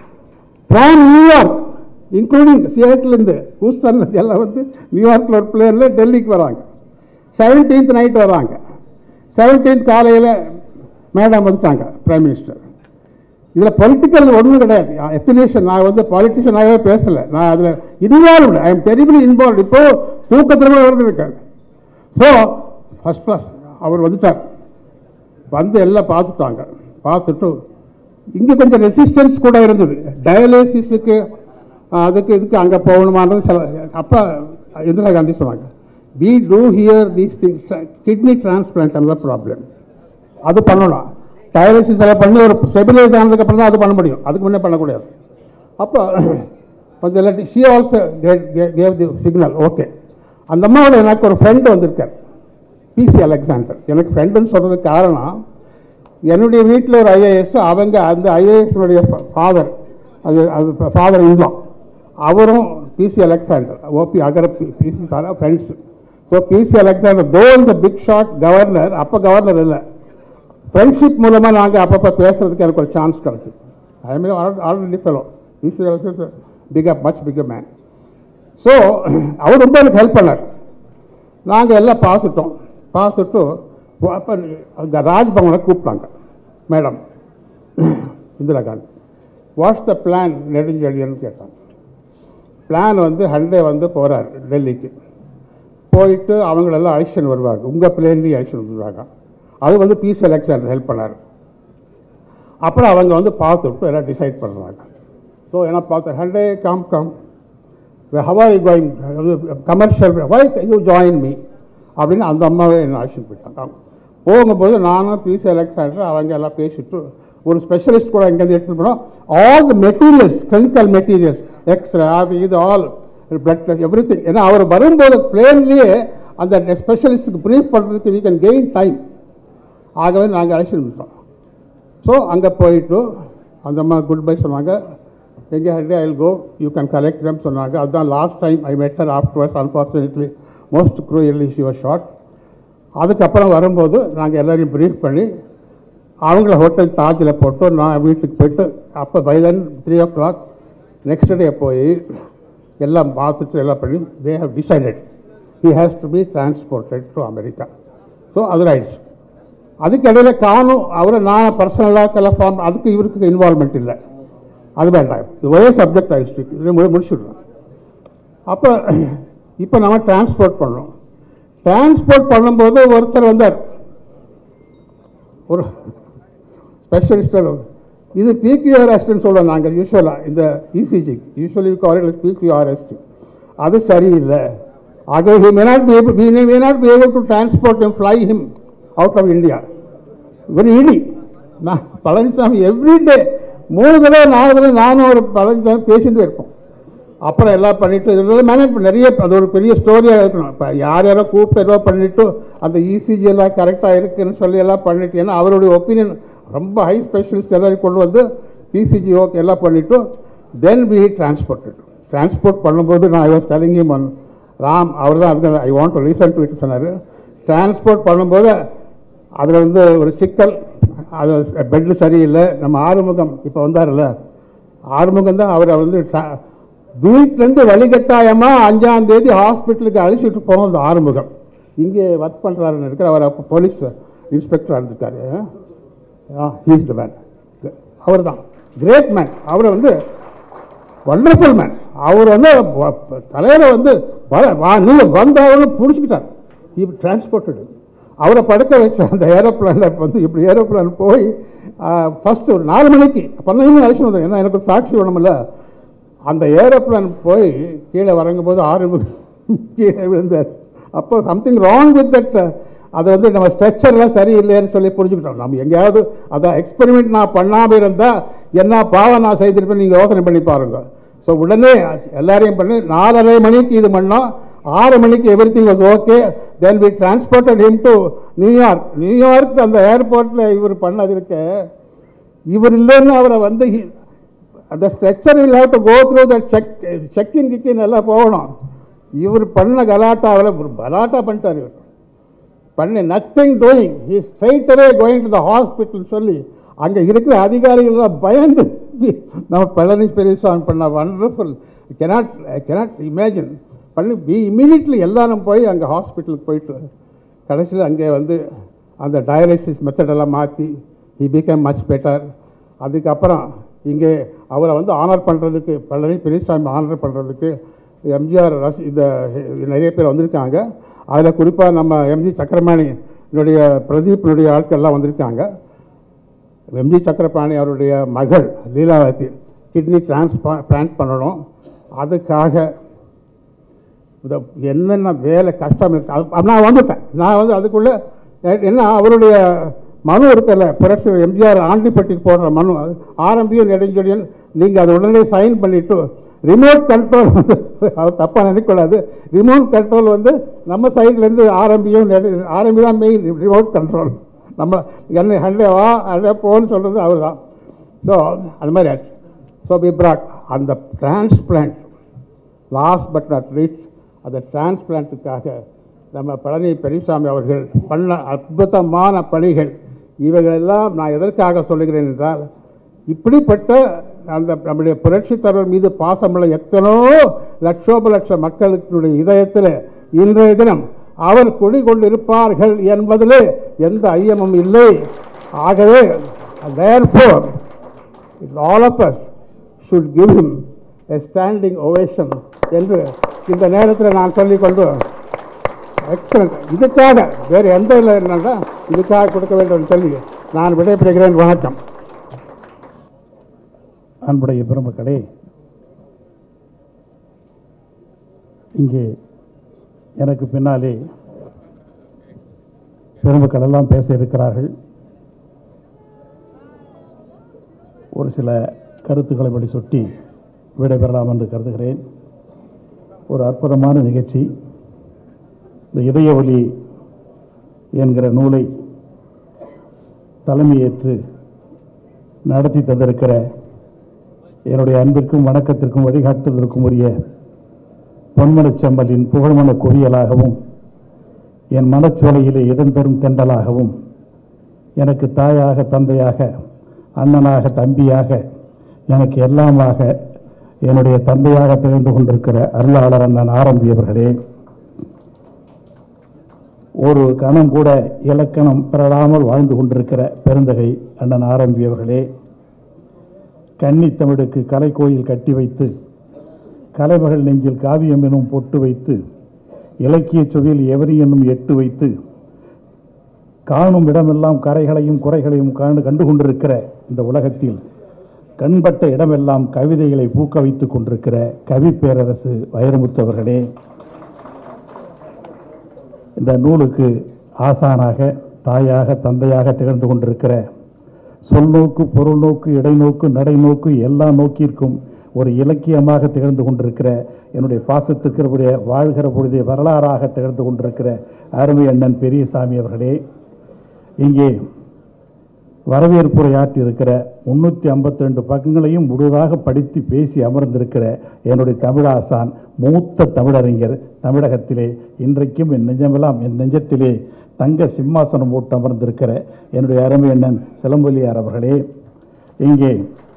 from New York including Seattle இருந்து Houston எல்லாம் வந்து நியூயார்க்கில் ஒரு பிளேனில் டெல்லிக்கு வராங்க செவன்டீன்த் நைட் வராங்க செவன்டீன்த் காலையில் மேடம் வந்துட்டாங்க பிரைம் மினிஸ்டர் இதில் பொலிட்டிக்கல் ஒன்றும் கிடையாது எத்தினேஷன் நான் வந்து பாலிட்டிஷியனாகவே பேசலை நான் அதில் involved I am terribly involve இப்போ தூக்கத்தில் கூட வருது இருக்காங்க ஸோ ஃபஸ்ட் கிளாஸ் அவர் வந்துட்டார் வந்து எல்லாம் பார்த்துட்டாங்க பார்த்துட்டு இங்கே கொஞ்சம் ரெசிஸ்டன்ஸ் கூட இருந்தது டயாலிசிஸுக்கு அதுக்கு இதுக்கு அங்கே போகணுமான்றது சில அப்போ இந்திரா காந்தி சொன்னாங்க we do here these things kidney transplant அந்த ப்ராப்ளம் அது பண்ணணும் டயாலிசிஸ் எல்லாம் பண்ணி ஒரு ஸ்டெபிலைஸ் ஆனதுக்கப்புறம் தான் அது பண்ண முடியும் அதுக்கு முன்னே பண்ணக்கூடாது அப்போ கொஞ்சம் இல்லாட்டி she also gave the signal okay அந்த அம்மாவோட எனக்கு ஒரு ஃப்ரெண்டு வந்திருக்கார் பிசி அலெக்சாண்டர் எனக்கு ஃப்ரெண்டுன்னு சொல்கிறதுக்கு காரணம் என்னுடைய வீட்டில் ஒரு ஐஏஎஸ் அவங்க அந்த ஐஏஎஸ்னுடைய ஃபாதர் அது அது ஃபாதர் இன்லாம் அவரும் பிசி அலெக்சாண்டர் ஓபி அகர பிசி சாரா friends so PC Alexander though இந்த பிக் ஷாட் கவர்னர் அப்போ கவர்னர் இல்லை ஃப்ரெண்ட்ஷிப் மூலமாக நாங்கள் அப்பப்போ பேசுறதுக்கு எனக்கு ஒரு சான்ஸ் கிடைக்கும் I mean already fellow PC Alexander big up much big man so அவர் ரொம்ப எனக்கு ஹெல்ப் பண்ணார் நாங்கள் எல்லாம் பார்த்துட்டோம் பார்த்துட்டு அப்போ அங்கே ராஜ்பவனை கூப்பிட்டாங்க madam Indira Gandhi what's the plan நெடுஞ்செழியன்னு கேட்டாங்க பிளான் வந்து ஹண்டே வந்து போகிறார் டெல்லிக்கு போயிட்டு அவங்களெல்லாம் அழைச்சின்னு வருவாங்க உங்கள் பிளேன்லேயும் அழைச்சின்னு வந்துருவாங்க அது வந்து பிசி அலெக்சாண்டர் ஹெல்ப் பண்ணார் அப்புறம் அவங்க வந்து பார்த்துட்டு எல்லாம் டிசைட் பண்ணுறாங்க ஸோ என்ன பார்த்து Hande come come Hawaii going commercial why you join me அப்படின்னு அந்த அம்மாவே என்ன அழைச்சிட்டு போயிட்டாங்க போகும்போது நானும் பிசி அலெக்சாண்டர் அவங்க எல்லாம் பேசிட்டு ஒரு ஸ்பெஷலிஸ்ட் கூட இங்கேருந்து எடுத்துகிட்டு போனோம் all the materials clinical materials X ray அது இது ஆல் பிளட் எவ்ரி திங் ஏன்னா அவர் வரும்போது பிளேன்லேயே அந்த ஸ்பெஷலிஸ்ட்டுக்கு ப்ரீஃப் பண்ணுறதுக்கு வி கேன் கெயின் டைம் ஆகவே நாங்கள் அழைச்சிட்டு வந்துட்டோம் ஸோ அங்கே போயிட்டு அந்த அம்மா குட் பை சொன்னாங்க எங்கே ஹெட் I go you can collect them சொன்னாங்க அதுதான் last time I met her afterwards unfortunately most cruelly she was shot அதுக்கப்புறம் வரும்போது நாங்கள் எல்லாரையும் ப்ரீஃப் பண்ணி அவங்கள ஹோட்டல் தாஜில் போட்டு நான் வீட்டுக்கு போயிட்டு அப்போ by then three o'clock next day போய் எல்லாம் பார்த்துட்டு எல்லாம் பண்ணி they have decided he has to be transported to America so அது ஆயிடுச்சு அதுக்கு இடையில காணும் அவரை நான் பர்சனலாக எல்லாம் ஃபார்ம் அதுக்கு இவருக்கு இன்வால்மெண்ட் இல்லை அது வேண்டாம் இது ஒரே சப்ஜெக்ட் ஆயிடுச்சு இதை முடி முடிச்சுடுறோம் அப்போ இப்போ நம்ம டிரான்ஸ்போர்ட் பண்ணோம் டிரான்ஸ்போர்ட் பண்ணும்போது ஒருத்தர் வந்தார் ஒரு ஸ்பெஷலிஸ்டர் இது பிக்யூஆர் அரெஸ்ட்னு சொல்கிறோம் நாங்கள் யூஸ்வலாக இந்த இசிஜி யூஸ்வலி காலேஜ் பிக்யூஆர் அரெஸ்ட் அது சரியில்லை ஆகவே he may not be able we may not be able to transport him fly him out of India ஒரு இடி நான் பழனிசாமி எவ்ரிடே மூணு தடவை நாலு தடவை நானும் ஒரு பழனிசாமி பேசிகிட்டே இருப்போம் அப்புறம் எல்லாம் பண்ணிவிட்டு இதெல்லாம் மேனேஜ் நிறைய அது ஒரு பெரிய ஸ்டோரியாக இருக்கணும் இப்போ யார் யாரோ கூப்பிட்டு ஏதோ பண்ணிவிட்டு அந்த இசிஜி எல்லாம் கரெக்டாக இருக்குன்னு சொல்லி எல்லாம் பண்ணிட்டு ஏன்னா அவருடைய ஒப்பீனியன் ரொம்ப ஹை ஸ்பெஷலிஸ்ட் எல்லாரையும் கொண்டு வந்து பிசிஜி ஓகே எல்லாம் பண்ணிவிட்டு தென் வி டிரான்ஸ்போர்ட்டட் டிரான்ஸ்போர்ட் பண்ணும்போது நான் I was telling him one ராம் அவர் தான் அதுக்கு I want to reason to it சொன்னார் டிரான்ஸ்போர்ட் பண்ணும்போது அதில் வந்து ஒரு சிக்கல் அது பெட்டு சரியில்லை நம்ம ஆறுமுகம் இப்போ வந்தார்ல ஆறுமுகம் தான் அவரை வந்து tra- வீட்டிலேருந்து வழிகட்டாயமாக அஞ்சாம் தேதி ஹாஸ்பிட்டலுக்கு அழைச்சிட்டு போனோம் அந்த ஆறுமுகம் இங்கே ஒர்க் பண்ணுறாருன்னு இருக்கிற அவர் அப்போ போலீஸ் இன்ஸ்பெக்டராக இருந்திருக்காரு ஹீஸ் த மேன் அவர் தான் கிரேட் மேன் அவரை வந்து வண்டர்ஃபுல் மேன் அவர் வந்து தலைவரை வந்து வ- வா நீங்கள் வந்தவங்க பிடிச்சிக்கிட்டார் இப்போ டிரான்ஸ்போர்ட்டடு அவரை படுக்க வச்ச அந்த ஏரோப்ளானில் வந்து இப்படி ஏரோப்ளான் போய் ஃபஸ்ட்டு ஒரு நாலு மணிக்கு பண்ணையும் அழைச்சிட்டு வந்தோம் ஏன்னா எனக்கு ஒரு சாட்சி வேணுமில்ல அந்த ஏரோப்ளான் போய் கீழே வரங்கும் போது ஆறு மணி கீழே விழுந்தார் அப்போ சம்திங் ராங் வித் தட் அதை வந்து நம்ம ஸ்ட்ரக்சர்லாம் சரியில்லைன்னு சொல்லி புரிஞ்சுக்கிட்டோம் நம்ம எங்கேயாவது அதை எக்ஸ்பெரிமெண்ட் நான் பண்ணாமல் இருந்தால் என்ன பாவம் நான் செய்திருப்பேன் நீங்கள் யோசனை பண்ணி பாருங்க ஸோ உடனே எல்லாரையும் பண்ணி நாலரை மணிக்கு இது பண்ணோம் ஆறு மணிக்கு every thing was okay then we transported him to New York New York அந்த ஏர்போர்ட்டில் இவர் பண்ணது இருக்க இவர் இல்லைன்னு அவரை வந்து he- அந்த structure will have to go through the check check in கிக்கின் எல்லாம் போகணும் இவர் பண்ண கலாட்டாவில் ஒரு கலாட்டா பண்ணிட்டார் இவர் பண்ணி nothing doing he straight away going to the hospital சொல்லி அங்கே இருக்கிற அதிகாரிகள் தான் பயந்து நம்ம பழனி பெரியசாமி பண்ண வண்டர்ஃபுல் கெனாட் கெனாட் இமேஜின் பண்ணி பி இமீடியட்லி எல்லாரும் போய் அங்கே ஹாஸ்பிட்டலுக்கு போயிட்டு கடைசியில் அங்கே வந்து அந்த டயாலிசிஸ் மெத்தடெல்லாம் மாற்றி ஹி பிகம் மச் பெட்டர் அதுக்கப்புறம் இங்கே அவரை வந்து ஆனர் பண்ணுறதுக்கு பழனி பெரியசாமி ஆனர் பண்ணுறதுக்கு எம்ஜிஆர் ரசி இந்த நிறைய பேர் வந்திருக்காங்க அதில் குறிப்பாக நம்ம எம்ஜி சக்கரபாணி என்னுடைய பிரதீப்னுடைய ஆட்கள்லாம் வந்திருக்காங்க எம்ஜி சக்கரபாணி அவருடைய மகள் லீலாவதி கிட்னி டிரான்ஸ்பா டிரான்ஸ் பண்ணணும் அதுக்காக இந்த என்னென்ன வேலை கஷ்டம் இருக்கு அது நான் வந்துட்டேன் நான் வந்து அதுக்குள்ளே என்ன அவருடைய மனு இருக்குல்ல புரட்சி எம்ஜிஆர் ஆண்டிப்பட்டிக்கு போடுற மனு ஆரம்பியும் நெடுஞ்செழியன் நீங்கள் அதை உடனே சைன் பண்ணிவிட்டு ரிமோட் கண்ட்ரோல் வந்து அவர் தப்பாக நினைக்கக்கூடாது ரிமோட் கண்ட்ரோல் வந்து நம்ம சைட்லேருந்து ஆரம்பியும் ஆரம்பி தான் மெயின் ரிமோட் கண்ட்ரோல் நம்ம என்ன ஹண்டே வா ஹண்டே போன்னு சொல்கிறது அவர் தான் ஸோ அது மாதிரி ஆச்சு ஸோ வி பிராட் அந்த transplant last but not least அந்த டிரான்ஸ்பிளான்ட்டுக்காக நம்ம பழனி பெரியசாமி அவர்கள் பண்ண அற்புதமான பணிகள் இவைகளெல்லாம் நான் எதற்காக சொல்லுகிறேன் என்றால் இப்படிப்பட்ட அந்த நம்முடைய புரட்சி தலைவர் மீது பாசமுள்ள எத்தனோ லட்சோப லட்ச மக்களுடைய இதயத்தில் இன்றைய தினம் அவர் குடிகொண்டிருப்பார்கள் என்பதிலே எந்த ஐயமும் இல்லை ஆகவே therefore all of us should give him a standing ovation என்று இந்த நேரத்தில் நான் சொல்லிக்கொண்டு எக்ஸலண்ட் இதுக்காக வேறு எந்த இல்லை என்னன்னா இதுக்காக கொடுக்க வேண்டும் என்று சொல்லி நான் விடைபெறுகிறேன் வணக்கம் அன்புடைய பெருமக்களே இங்கே எனக்கு பின்னாலே பெருமக்கள் எல்லாம் பேச இருக்கிறார்கள் ஒரு சில கருத்துக்களை படி சுட்டி விடைபெறலாம் என்று கருதுகிறேன் ஒரு அற்புதமான நிகழ்ச்சி இந்த இதய ஒலி என்கிற நூலை தலைமையேற்று நடத்தி தந்திருக்கிற என்னுடைய அன்பிற்கும் வணக்கத்திற்கும் வழிகாட்டுதலுக்கும் உரிய பொன்மனச் செம்மலின் புகழ்மன குவியலாகவும் என் மனச்சோலையிலே இதன் தரும் தெண்டலாகவும் எனக்கு தாயாக தந்தையாக அண்ணனாக தம்பியாக எனக்கு எல்லாமாக என்னுடைய தந்தையாக திகழ்ந்து கொண்டிருக்கிற அருளாளர் அண்ணன் ஆரம்பியவர்களே ஒரு கணம் கூட இலக்கணம் பெறலாமல் வாழ்ந்து கொண்டிருக்கிற பெருந்தகை அண்ணன் ஆரம்பியவர்களே கன்னித் தமிழுக்கு கலைக்கோயில் கட்டி வைத்து கலைமகள் நெஞ்சில் காவியம் எனும் பொட்டு வைத்து இலக்கிய சுவையில் எவரி என்னும் எட்டு வைத்து காணும் இடமெல்லாம் கரைகளையும் குறைகளையும் காண்டு கண்டு கொண்டிருக்கிற இந்த உலகத்தில் கண்பட்ட இடமெல்லாம் கவிதைகளை பூக்க வைத்துக் கொண்டிருக்கிற கவி பேரரசு வைரமுத்தவர்களே இந்த நூலுக்கு ஆசானாக தாயாக தந்தையாக திகழ்ந்து கொண்டிருக்கிற சொல்நோக்கு பொருள் நோக்கு இடைநோக்கு நடைநோக்கு எல்லா நோக்கிற்கும் ஒரு இலக்கியமாக திகழ்ந்து கொண்டிருக்கிற என்னுடைய பாசத்திற்கிறபடிய வாழ்கிற பொழுதே வரலாறாக திகழ்ந்து கொண்டிருக்கிற அருமை அண்ணன் பெரியசாமி அவர்களே இங்கே வரவேற்புரையாற்றி இருக்கிற முன்னூற்றி ஐம்பத்தி ரெண்டு பக்கங்களையும் முழுதாக படித்து பேசி அமர்ந்திருக்கிற என்னுடைய தமிழாசான் மூத்த தமிழறிஞர் தமிழகத்திலே இன்றைக்கும் என் நெஞ்சமெல்லாம் என் நெஞ்சத்திலே தங்க சிம்மாசனம் போட்டு அமர்ந்திருக்கிற என்னுடைய அருமை அண்ணன் சிலம்பொலியார் அவர்களே இங்கே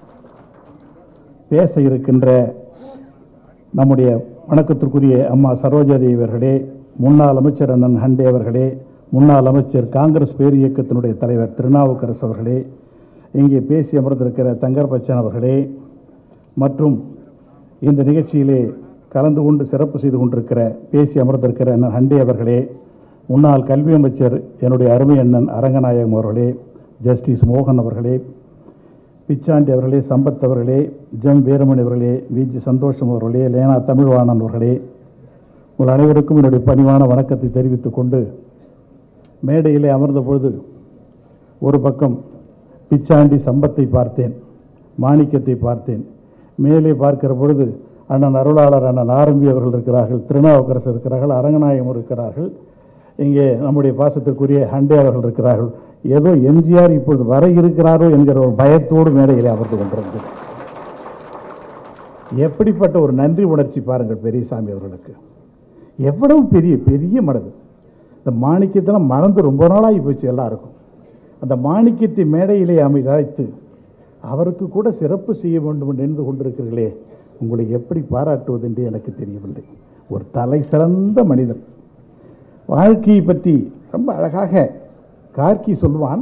பேச இருக்கின்ற நம்முடைய வணக்கத்திற்குரிய அம்மா சரோஜாதேவி அவர்களே முன்னாள் அமைச்சர் அண்ணன் ஹண்டே அவர்களே முன்னாள் அமைச்சர் காங்கிரஸ் பேர் இயக்கத்தினுடைய தலைவர் திருநாவுக்கரசு அவர்களே இங்கே பேசி அமர்ந்திருக்கிற தங்கர் பச்சன் அவர்களே மற்றும் இந்த நிகழ்ச்சியிலே கலந்து கொண்டு சிறப்பு செய்து கொண்டிருக்கிற பேசி அமர்ந்திருக்கிற அண்ணன் ஹண்டே அவர்களே முன்னாள் கல்வி அமைச்சர் என்னுடைய அருமை அண்ணன் அரங்கநாயகம் அவர்களே ஜஸ்டிஸ் மோகன் அவர்களே பிச்சாண்டி அவர்களே சம்பத் அவர்களே ஜெம் வீரமணி அவர்களே விஜி சந்தோஷம் அவர்களே லேனா தமிழ்வாணன் அவர்களே உங்கள் அனைவருக்கும் என்னுடைய பணிவான வணக்கத்தை தெரிவித்துக் கொண்டு மேடையிலே அமர்ந்த பொழுது ஒரு பக்கம் பிச்சாண்டி சம்பத்தை பார்த்தேன் மாணிக்கத்தை பார்த்தேன் மேலே பார்க்கிற பொழுது அண்ணன் அருளாளர் அண்ணன் ஆரம்பி அவர்கள் இருக்கிறார்கள் திருநாவுக்கரசு இருக்கிறார்கள் அரங்கநாயகம் இருக்கிறார்கள் இங்கே நம்முடைய பாசத்திற்குரிய ஹண்டே அவர்கள் இருக்கிறார்கள் ஏதோ எம்ஜிஆர் இப்பொழுது வர இருக்கிறாரோ என்கிற ஒரு பயத்தோடு மேடையிலே அமர்ந்து கொண்டிருந்தது எப்படிப்பட்ட ஒரு நன்றி உணர்ச்சி பாருங்கள் பெரியசாமி அவர்களுக்கு எவ்வளவு பெரிய பெரிய மனது இந்த மாணிக்கத்தெல்லாம் மறந்து ரொம்ப நாளாகி போச்சு எல்லாருக்கும் அந்த மாணிக்கத்தை மேடையிலே அமை அழைத்து அவருக்கு கூட சிறப்பு செய்ய வேண்டும் என்று எண்ணி கொண்டிருக்கிறீர்களே உங்களை எப்படி பாராட்டுவது என்று எனக்கு தெரியவில்லை ஒரு தலை சிறந்த மனிதன் வாழ்க்கையை பற்றி ரொம்ப அழகாக கார்க்கி சொல்வான்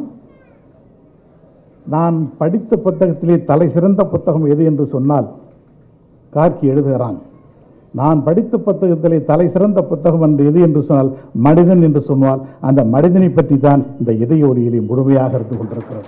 நான் படித்த புத்தகத்திலே தலை சிறந்த புத்தகம் எது என்று சொன்னால் கார்க்கி எழுதுகிறான் நான் படித்த புத்தகத்திலே தலை சிறந்த புத்தகம் என்று எது என்று சொன்னால் மனிதன் என்று சொன்னால் அந்த மனிதனை பற்றி தான் இந்த இதய ஒலியிலே முழுமையாக இருந்து கொண்டிருக்கிறது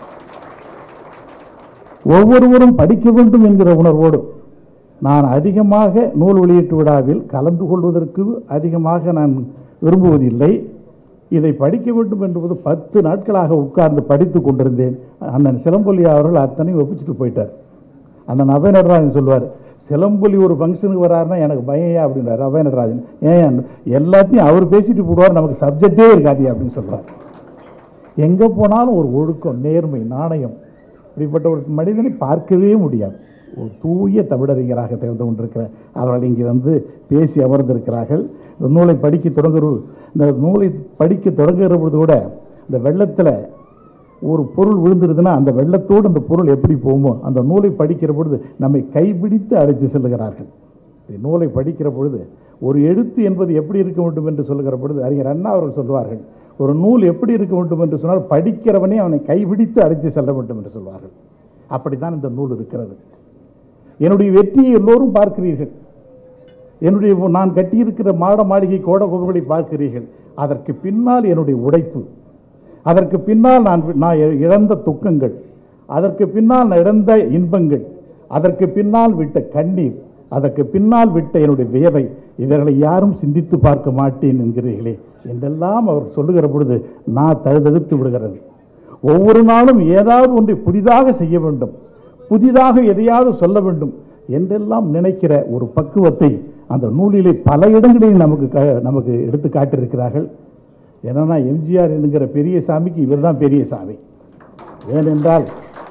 ஒவ்வொருவரும் படிக்க வேண்டும் என்கிற உணர்வோடு நான் அதிகமாக நூல் வெளியீட்டு விழாவில் கலந்து கொள்வதற்கு அதிகமாக நான் விரும்புவதில்லை இதை படிக்க வேண்டும் என்பது பத்து நாட்களாக உட்கார்ந்து படித்து கொண்டிருந்தேன் அண்ணன் சிலம்பொலி அவர்கள் அத்தனை ஒப்பிச்சுட்டு போயிட்டார் அண்ணன் அபய நடராஜன் சொல்லுவார் சிலம்பொலி ஒரு ஃபங்க்ஷனுக்கு வராருன்னா எனக்கு பயம் அப்படின்றார் அபய நடராஜன் ஏன் எல்லாத்தையும் அவர் பேசிட்டு போடுவார் நமக்கு சப்ஜெக்டே இருக்காது அப்படின்னு சொல்லுவார் எங்கே போனாலும் ஒரு ஒழுக்கம் நேர்மை நாணயம் இப்படிப்பட்ட ஒரு மனிதனை பார்க்கவே முடியாது ஒரு தூய தமிழறிஞராக திகழ்ந்து கொண்டிருக்கிற அவர்கள் இங்கே வந்து பேசி அமர்ந்திருக்கிறார்கள் இந்த நூலை படிக்க தொடங்குற இந்த நூலை படிக்க தொடங்குகிற பொழுது கூட இந்த வெள்ளத்தில் ஒரு பொருள் விழுந்துருதுன்னா அந்த வெள்ளத்தோடு அந்த பொருள் எப்படி போகுமோ அந்த நூலை படிக்கிற பொழுது நம்மை கைபிடித்து அழைத்து செல்லுகிறார்கள் இந்த நூலை படிக்கிற பொழுது ஒரு எழுத்து என்பது எப்படி இருக்க வேண்டும் என்று சொல்லுகிற பொழுது அறிஞர் அண்ணா அவர்கள் சொல்வார்கள் ஒரு நூல் எப்படி இருக்க வேண்டும் என்று சொன்னால் படிக்கிறவனே அவனை கைபிடித்து அழைத்து செல்ல வேண்டும் என்று சொல்வார்கள் அப்படித்தான் இந்த நூல் இருக்கிறது என்னுடைய வெற்றியை எல்லோரும் பார்க்கிறீர்கள் என்னுடைய நான் கட்டியிருக்கிற மாட மாளிகை கோட கோபுரங்களை பார்க்கிறீர்கள் அதற்கு பின்னால் என்னுடைய உழைப்பு அதற்கு பின்னால் நான் நான் இழந்த துக்கங்கள் அதற்கு பின்னால் நான் இழந்த இன்பங்கள் அதற்கு பின்னால் விட்ட கண்ணீர் அதற்கு பின்னால் விட்ட என்னுடைய வியவை இவர்களை யாரும் சிந்தித்து பார்க்க மாட்டேன் என்கிறீர்களே என்றெல்லாம் அவர் சொல்லுகிற பொழுது நான் தழுதழுத்து விடுகிறது ஒவ்வொரு நாளும் ஏதாவது ஒன்றை புதிதாக செய்ய வேண்டும் புதிதாக எதையாவது சொல்ல வேண்டும் என்றெல்லாம் நினைக்கிற ஒரு பக்குவத்தை அந்த நூலிலே பல இடங்களில் நமக்கு க- நமக்கு எடுத்து காட்டியிருக்கிறார்கள் என்னன்னா எம்ஜிஆர் என்கிற பெரிய சாமிக்கு இவர் தான் பெரிய சாமி ஏனென்றால்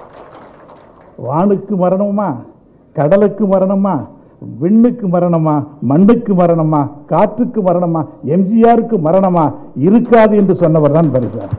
வானுக்கு மரணமா கடலுக்கு மரணமா விண்ணுக்கு மரணமா மண்ணுக்கு மரணமா காற்றுக்கு மரணமா எம்ஜிஆருக்கு மரணமா இருக்காது என்று சொன்னவர் தான் பரிசார்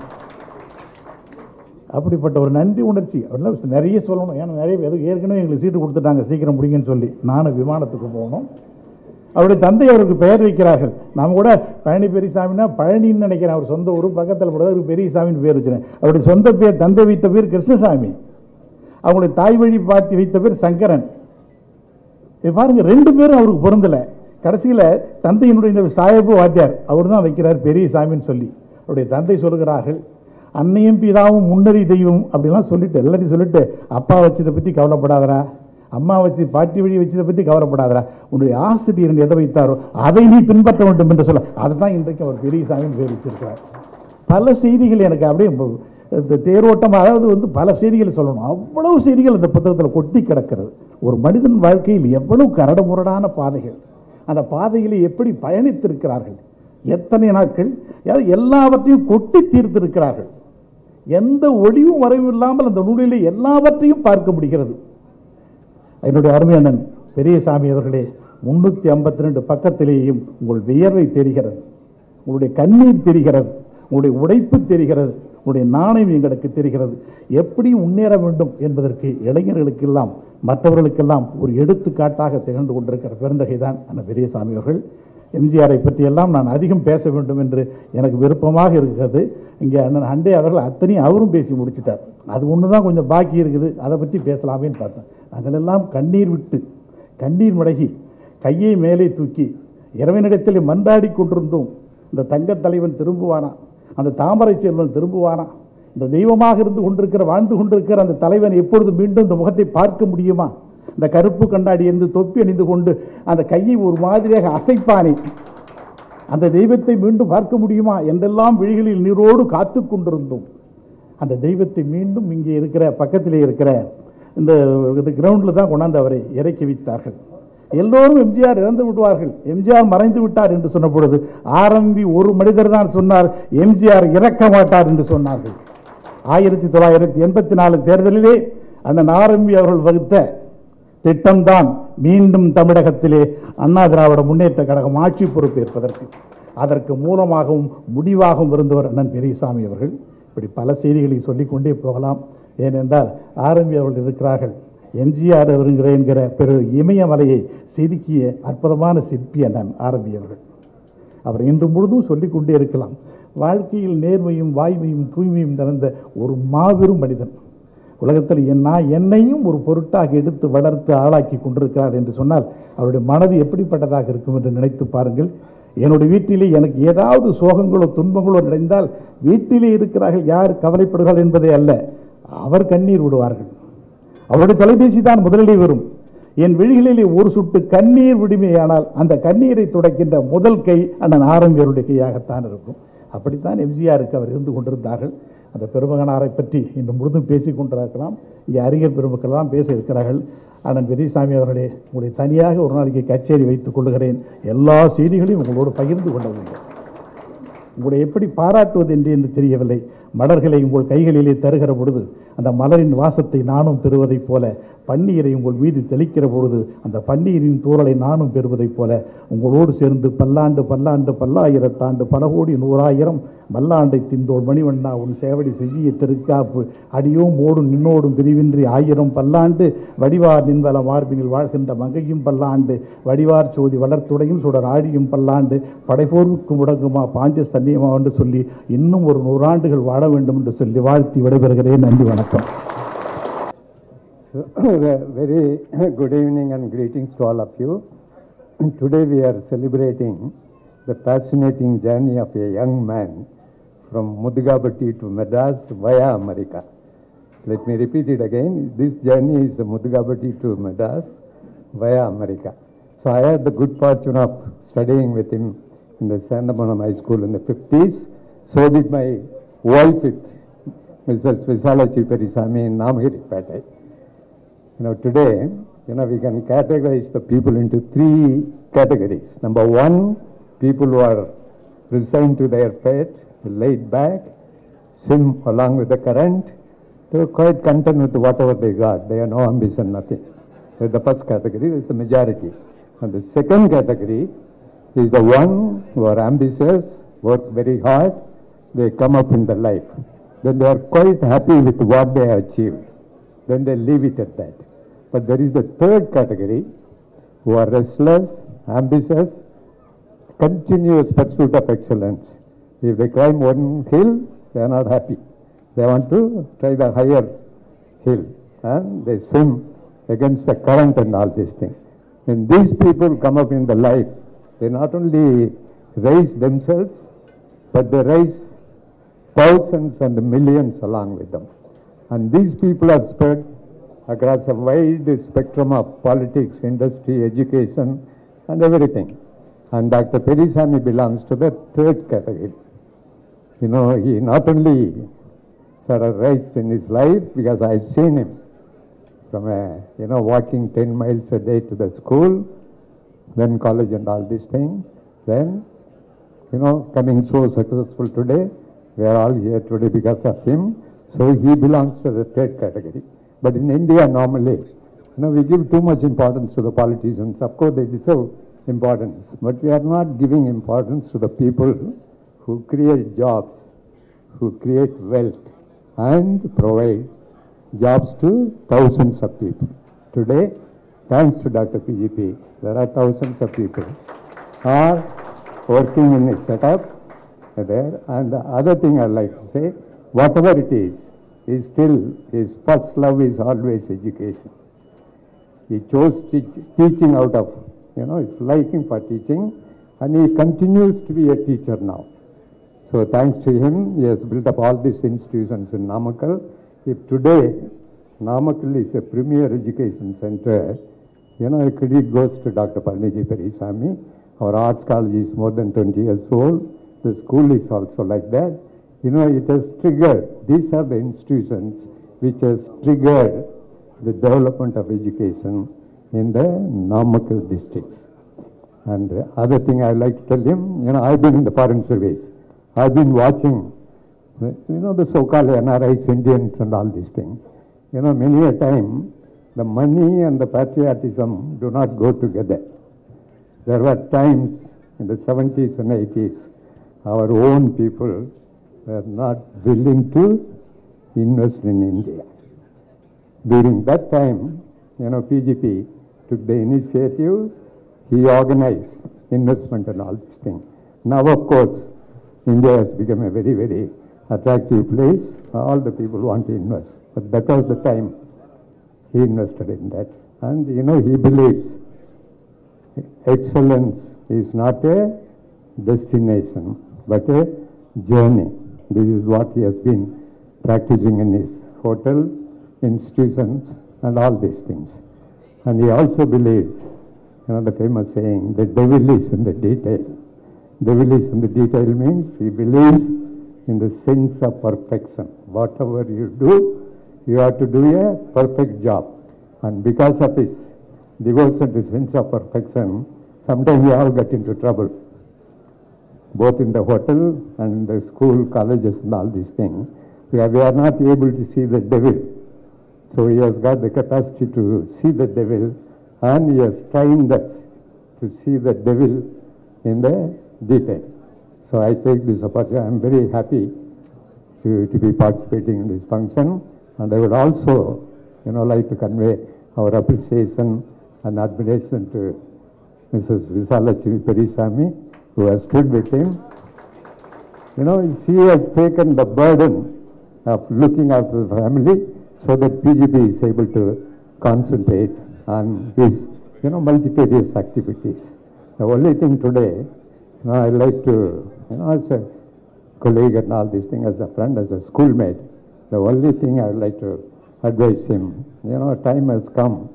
அப்படிப்பட்ட ஒரு நன்றி உணர்ச்சி அதெல்லாம் நிறைய சொல்லணும் ஏன்னா நிறைய பேர் ஏற்கனவே எங்களுக்கு சீட்டு கொடுத்துட்டாங்க சீக்கிரம் முடிங்கன்னு சொல்லி நானும் விமானத்துக்கு போகணும் அவருடைய தந்தை அவருக்கு பெயர் வைக்கிறார்கள் நாம் கூட பழனி பெரியசாமினா பழனின்னு நினைக்கிறேன் அவர் சொந்த ஊர் பக்கத்தில் கூட அவருக்கு பெரியசாமின்னு பேர் வச்சுருக்கேன் அவருடைய சொந்த பேர் தந்தை வைத்த பேர் கிருஷ்ணசாமி அவங்களுடைய தாய் வழி பாட்டி வைத்த பேர் சங்கரன் இது பாருங்க ரெண்டு பேரும் அவருக்கு பொருந்தலை கடைசியில் தந்தையினுடைய சாயபு வாத்தியார் அவர் தான் வைக்கிறார் பெரிய சாமின்னு சொல்லி அவருடைய தந்தை சொல்லுகிறார்கள் அன்னையும் பிதாவும் முன்னறி தெய்வம் அப்படிலாம் சொல்லிட்டு எல்லாத்தையும் சொல்லிட்டு அப்பா வச்சதை பற்றி கவலைப்படாதடா அம்மா வச்சு பாட்டி வழி வச்சதை பற்றி கவலைப்படாதடா உன்னுடைய ஆசிரியர் எதை வைத்தாரோ அதை நீ பின்பற்ற வேண்டும் என்று சொல்ல அதை தான் இன்றைக்கு அவர் பெரிய சாமின்னு பேர் வச்சிருக்கிறார் பல செய்திகள் எனக்கு அப்படியே ப- இந்த தேரோட்டம் அதாவது வந்து பல செய்திகளை சொல்லணும் அவ்வளவு செய்திகள் இந்த புத்தகத்தில் கொட்டி கிடக்கிறது ஒரு மனிதன் வாழ்க்கையில் எவ்வளவு கரடுமுரடான பாதைகள் அந்த பாதையில் எப்படி பயணித்திருக்கிறார்கள் எத்தனை நாட்கள் அதாவது எல்லாவற்றையும் கொட்டி தீர்த்திருக்கிறார்கள் எந்த ஒளிவும் மறைவும் இல்லாமல் அந்த நூலிலே எல்லாவற்றையும் பார்க்க முடிகிறது என்னுடைய அருமை அண்ணன் பெரியசாமி அவர்களே முன்னூற்றி ஐம்பத்தி ரெண்டு பக்கத்திலேயும் உங்கள் வியர்வை தெரிகிறது உங்களுடைய கண்ணீர் தெரிகிறது உங்களுடைய உழைப்பு தெரிகிறது உங்களுடைய நாணயம் எங்களுக்கு தெரிகிறது எப்படி முன்னேற வேண்டும் என்பதற்கு இளைஞர்களுக்கெல்லாம் மற்றவர்களுக்கெல்லாம் ஒரு எடுத்துக்காட்டாக திகழ்ந்து கொண்டிருக்கிற பெருந்தகை தான் அண்ணன் பெரியசாமி அவர்கள் எம்ஜிஆரை பற்றியெல்லாம் நான் அதிகம் பேச வேண்டும் என்று எனக்கு விருப்பமாக இருக்கிறது இங்கே அண்ணன் அண்டே அவர்கள் அத்தனையும் அவரும் பேசி முடிச்சிட்டார் அது ஒன்று தான் கொஞ்சம் பாக்கி இருக்குது அதை பற்றி பேசலாமேன்னு பார்த்தேன் நாங்களெல்லாம் கண்ணீர் விட்டு கண்ணீர் முடகி கையை மேலே தூக்கி இறைவனிடத்தில் மன்றாடி கொண்டிருந்தோம் இந்த தங்கத் தலைவன் திரும்புவானா அந்த தாமரை செல்வன் திரும்புவானா இந்த தெய்வமாக இருந்து கொண்டிருக்கிற வாழ்ந்து கொண்டிருக்கிற அந்த தலைவன் எப்பொழுது மீண்டும் இந்த முகத்தை பார்க்க முடியுமா இந்த கருப்பு கண்ணாடி என்று தொப்பி அணிந்து கொண்டு அந்த கையை ஒரு மாதிரியாக அசைப்பானே அந்த தெய்வத்தை மீண்டும் பார்க்க முடியுமா என்றெல்லாம் விழிகளில் நீரோடு காத்து கொண்டிருந்தோம் அந்த தெய்வத்தை மீண்டும் இங்கே இருக்கிற பக்கத்திலே இருக்கிற இந்த இது கிரவுண்டில் தான் கொண்டாந்து அவரை இறக்கி வைத்தார்கள் எல்லோரும் எம்ஜிஆர் இறந்து விடுவார்கள் எம்ஜிஆர் மறைந்து விட்டார் என்று சொன்ன பொழுது ஆரம்பி ஒரு மனிதர் தான் சொன்னார் எம்ஜிஆர் இறக்க மாட்டார் என்று சொன்னார்கள் ஆயிரத்தி தொள்ளாயிரத்தி எண்பத்தி நாலு தேர்தலிலே அண்ணன் ஆரம்பி அவர்கள் வகுத்த திட்டம்தான் மீண்டும் தமிழகத்திலே அண்ணா திராவிட முன்னேற்ற கழகம் ஆட்சி பொறுப்பேற்பதற்கு அதற்கு மூலமாகவும் முடிவாகவும் இருந்தவர் அண்ணன் பெரியசாமி அவர்கள் இப்படி பல செய்திகளை சொல்லிக்கொண்டே போகலாம் ஏனென்றால் ஆரம்பி அவர்கள் இருக்கிறார்கள் எம்ஜிஆர் அவருங்கிற என்கிற பெரு இமயமலையை செதுக்கிய அற்புதமான சிற்பி அண்ணன் ஆரம்பி அவர்கள் அவர் இன்று முழுதும் சொல்லிக்கொண்டே இருக்கலாம் வாழ்க்கையில் நேர்மையும் வாய்மையும் தூய்மையும் நிறைந்த ஒரு மாபெரும் மனிதன் உலகத்தில் என் நான் என்னையும் ஒரு பொருட்டாக எடுத்து வளர்த்து ஆளாக்கி கொண்டிருக்கிறார் என்று சொன்னால் அவருடைய மனது எப்படிப்பட்டதாக இருக்கும் என்று நினைத்து பாருங்கள் என்னுடைய வீட்டிலே எனக்கு ஏதாவது சோகங்களோ துன்பங்களோ நடந்தால் வீட்டிலே இருக்கிறார்கள் யார் கவலைப்படுகிறார்கள் என்பதே அல்ல அவர் கண்ணீர் விடுவார்கள் அவருடைய தொலைபேசி தான் முதலிலே வரும் என் விழிகளிலே ஒரு சுட்டு கண்ணீர் விடுமையானால் அந்த கண்ணீரை துடைக்கின்ற முதல் கை அண்ணன் ஆரம்பியருடைய கையாகத்தான் இருக்கும் அப்படித்தான் எம்ஜிஆருக்கு அவர் இருந்து கொண்டிருந்தார்கள் அந்த பெருமகனாரை பற்றி இன்று முழுதும் பேசிக் கொண்டிருக்கலாம் இங்கே அறிஞர் பெருமக்கள்லாம் பேச இருக்கிறார்கள் அண்ணன் பெரியசாமி அவர்களே உங்களை தனியாக ஒரு நாளைக்கு கச்சேரி வைத்துக் கொள்கிறேன் எல்லா செய்திகளையும் உங்களோடு பகிர்ந்து கொள்ள வேண்டும் உங்களை எப்படி பாராட்டுவது என்று என்று தெரியவில்லை மலர்களை உங்கள் கைகளிலே தருகிற பொழுது அந்த மலரின் வாசத்தை நானும் பெறுவதைப் போல பன்னீரை உங்கள் மீது தெளிக்கிற பொழுது அந்த பன்னீரின் தூறலை நானும் பெறுவதைப் போல உங்களோடு சேர்ந்து பல்லாண்டு பல்லாண்டு பல்லாயிரத்தாண்டு பல கோடி நூறாயிரம் மல்லாண்டை திந்தோள் மணிவண்ணா உன் சேவடி செவ்விய திருக்காப்பு அடியோம் ஓடும் நின்னோடும் பிரிவின்றி ஆயிரம் பல்லாண்டு வடிவார் நின்வல மார்பினில் வாழ்கின்ற மங்கையும் பல்லாண்டு வடிவார் சோதி வளர்த்துடையும் சுடர் ஆழியும் பல்லாண்டு படைபோர்வுக்கு முடங்குமா பாஞ்ச சன்னியமா என்று சொல்லி இன்னும் ஒரு நூறாண்டுகள் வாழ வேண்டும் என்று சொல்லி வாழ்த்தி விடைபெறுகிறேன் நன்றி வணக்கம் So, very good evening and greetings to all of you. Today we are celebrating the fascinating journey of a young man from Mudugabati to Madras via America. Let me repeat it again. This journey is Mudugabati to Madras via America. So I had the good fortune of studying with him in the Sandamanam High School in the 50s. So did my wife with Mrs. Visalachi Perisami in Namgiripete. You know, today, you know, we can categorize the people into three categories. Number one, people who are resigned to their fate, laid back, swim along with the current. They are quite content with whatever they got. They have no ambition, nothing. That's the first category, that's the majority. And the second category is the one who are ambitious, work very hard, they come up in the life. Then they are quite happy with what they have achieved. Then they leave it at that. But there is the third category who are restless, ambitious, continuous pursuit of excellence. If they climb one hill, they are not happy. They want to try the higher hill and they swim against the current and all these things. When these people come up in the life, they not only raise themselves, but they raise thousands and millions along with them. And these people are spread across a wide spectrum of politics, industry, education, and everything. And Dr. Perisami belongs to the third category. You know, he not only sort of raised in his life, because I've seen him from a, you know, walking 10 miles a day to the school, then college and all these things, then, you know, coming so successful today, we are all here today because of him. So he belongs to the third category. But in India, normally, you know, we give too much importance to the politicians. Of course, they deserve importance, but we are not giving importance to the people who create jobs, who create wealth, and provide jobs to thousands of people. Today, thanks to Dr. PGP, there are thousands of people are working in a setup there. And the other thing I'd like to say, whatever it is, is still his first love is always education. He chose teach, teaching out of, you know, his liking for teaching, and he continues to be a teacher now. So thanks to him, he has built up all these institutions in Namakkal. If today Namakkal is a premier education center, you know, credit goes to Dr. Palniji Perisami. Our arts college is more than 20 years old. The school is also like that. You know, it has triggered, these are the institutions which has triggered the development of education in the Namakkal districts. And the other thing I like to tell him, you know, I've been in the foreign service. I've been watching, the- you know, the so-called NRIs, Indians and all these things. You know, many a time, the money and the patriotism do not go together. There were times in the 70s and 80s, our own people were not willing to invest in India. During that time, you know, PGP took the initiative, he organized investment and all these things. Now, of course, India has become a very, very attractive place. All the people want to invest. But that was the time he invested in that. And, you know, he believes excellence is not a destination, but a journey. This is what he has been practicing in his hotel, institutions, and all these things. And he also believes, you know, the famous saying, the devil is in the detail. Devil is in the detail means he believes in the sense of perfection. Whatever you do, you have to do a perfect job. And because of his devotion to sense of perfection, sometimes we all get into trouble, both in the hotel and in the school, colleges, and all these things. We are, we are not able to see the devil. So he has got the capacity to see the devil, and he has trained us to see the devil in the detail. So I take this opportunity. I am very happy to, to be participating in this function, and I would also, you know, like to convey our appreciation and admiration to Mrs. Visalachimi Perisami, who has stood with him. You know, she has taken the burden of looking after the family so that PGP is able to concentrate on his, you know, multifarious activities. The only thing today, you know, I like to, you know, as a colleague and all these things, as a friend, as a schoolmate, the only thing I would like to advise him, you know, time has come.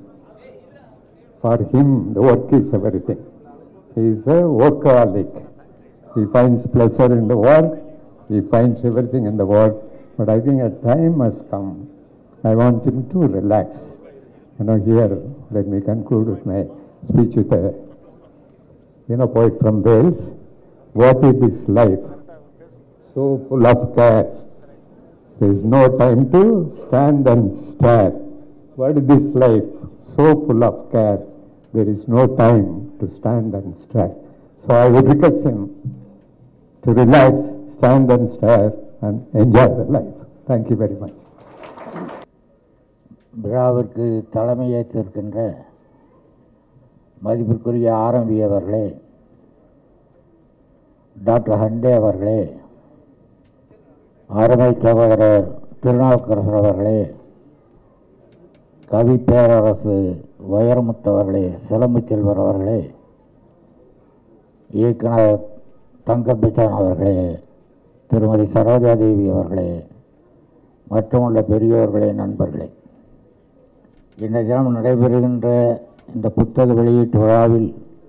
For him, the work is everything. He is a workaholic. He finds pleasure in the work, he finds everything in the work, but I think a time has come. I want him to relax. You know, here, let me conclude with my speech with a, you know, poet from Wales. What is this life? So full of care. There is no time to stand and stare. What is this life? So full of care. There is no time to stand and stare. So I would request him to relax, stand and stare, and enjoy the life. Thank you very much. விழாவிற்கு தலைமையேற்றிருக்கின்ற மதிப்பிற்குரிய ஆரம்பி அவர்களே doctor Hande அவர்களே அருமை சகோதரர் திருநாவுக்கரசர் அவர்களே கவி பேரரசு வைரமுத்து அவர்களே சிலம்பு செல்வர் அவர்களே இயக்குனர் தங்கப்பிச்சான் அவர்களே திருமதி சரோஜாதேவி அவர்களே மற்றும் உள்ள பெரியோர்களே நண்பர்களே இந்த தினம் நடைபெறுகின்ற இந்த புத்தக வெளியீட்டு விழாவில்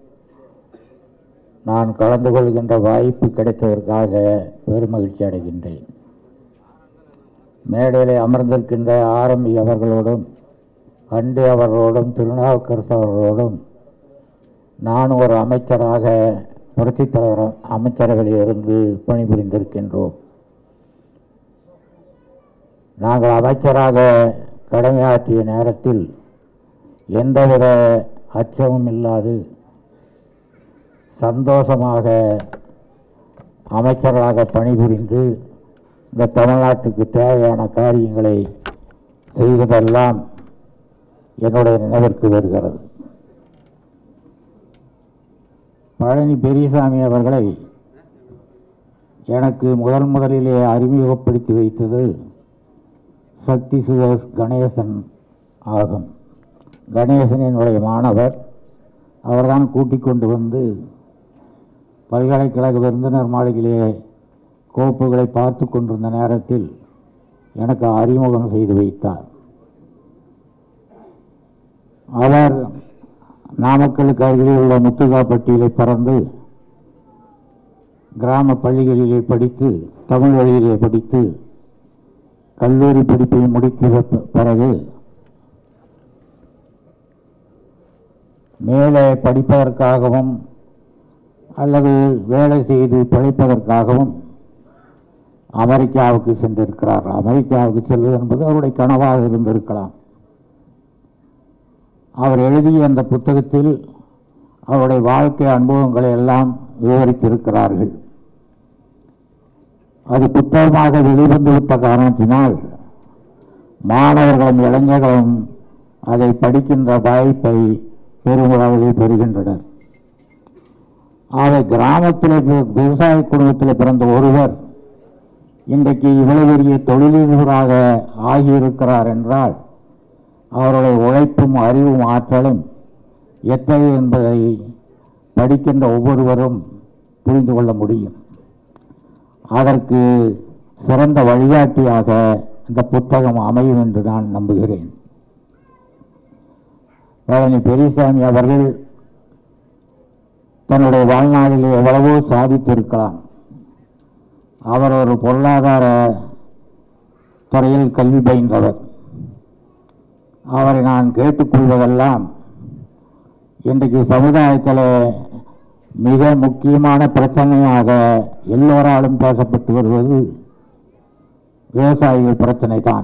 நான் கலந்து கொள்கின்ற வாய்ப்பு கிடைத்ததற்காக பெருமகிழ்ச்சி அடைகின்றேன் மேடையில் அமர்ந்திருக்கின்ற ஆரம்பி அவர்களோடும் அண்டே அவர்களோடும் திருநாவுக்கரசு அவர்களோடும் நான் ஒரு அமைச்சராக புரட்சித் தலைவர் அமைச்சரவையில் இருந்து பணிபுரிந்திருக்கின்றோம் நாங்கள் அமைச்சராக கடமையாற்றிய நேரத்தில் எந்தவித அச்சமும் இல்லாது சந்தோஷமாக அமைச்சராக பணிபுரிந்து இந்த தமிழ்நாட்டுக்கு தேவையான காரியங்களை செய்வதெல்லாம் என்னுடைய நினைவிற்கு வருகிறது பழனி பெரியசாமி அவர்களை எனக்கு முதல் முதலிலே அறிமுகப்படுத்தி வைத்தது சக்தி சுரேஷ் கணேசன் ஆகும் கணேசன் என்னுடைய மாணவர் அவர்தான் கூட்டிக் கொண்டு வந்து பல்கலைக்கழக விருந்தினர் மாளிகையிலே கோப்புகளை பார்த்து கொண்டிருந்த நேரத்தில் எனக்கு அறிமுகம் செய்து வைத்தார் அவர் நாமக்கலுக்கு அருகில் உள்ள முத்துகாப்பட்டியிலே பிறந்து கிராம பள்ளிகளிலே படித்து தமிழ் வழியிலே படித்து கல்லூரி படிப்பை முடித்த ப- பிறகு மேலே படிப்பதற்காகவும் அல்லது வேலை செய்து பிழைப்பதற்காகவும் அமெரிக்காவுக்கு சென்றிருக்கிறார் அமெரிக்காவுக்கு செல்வது என்பது அவருடைய கனவாக இருந்திருக்கலாம் அவர் எழுதிய அந்த புத்தகத்தில் அவருடைய வாழ்க்கை அனுபவங்களை எல்லாம் விவரித்திருக்கிறார்கள் அது புத்தகமாக வெளிவந்துவிட்ட காரணத்தினால் மாணவர்களும் இளைஞர்களும் அதை படிக்கின்ற வாய்ப்பை பெருமளவில் பெறுகின்றனர் ஆக கிராமத்தில் பி- விவசாய குடும்பத்தில் பிறந்த ஒருவர் இன்றைக்கு இவ்வளவு பெரிய தொழிலதிபராக ஆகியிருக்கிறார் என்றால் அவருடைய உழைப்பும் அறிவும் ஆற்றலும் எத்தகைய என்பதை படிக்கின்ற ஒவ்வொருவரும் புரிந்து கொள்ள முடியும் அதற்கு சிறந்த வழிகாட்டியாக இந்த புத்தகம் அமையும் என்று நான் நம்புகிறேன் பழனி பெரியசாமி அவர்கள் தன்னுடைய வாழ்நாளில் எவ்வளவோ சாதித்திருக்கலாம் அவர் ஒரு பொருளாதார துறையில் கல்வி பயின்றவர் அவரை நான் கேட்டுக்கொள்வதெல்லாம் இன்றைக்கு சமுதாயத்தில் மிக முக்கியமான பிரச்சனையாக எல்லோராலும் பேசப்பட்டு வருவது விவசாயிகள் பிரச்சனை தான்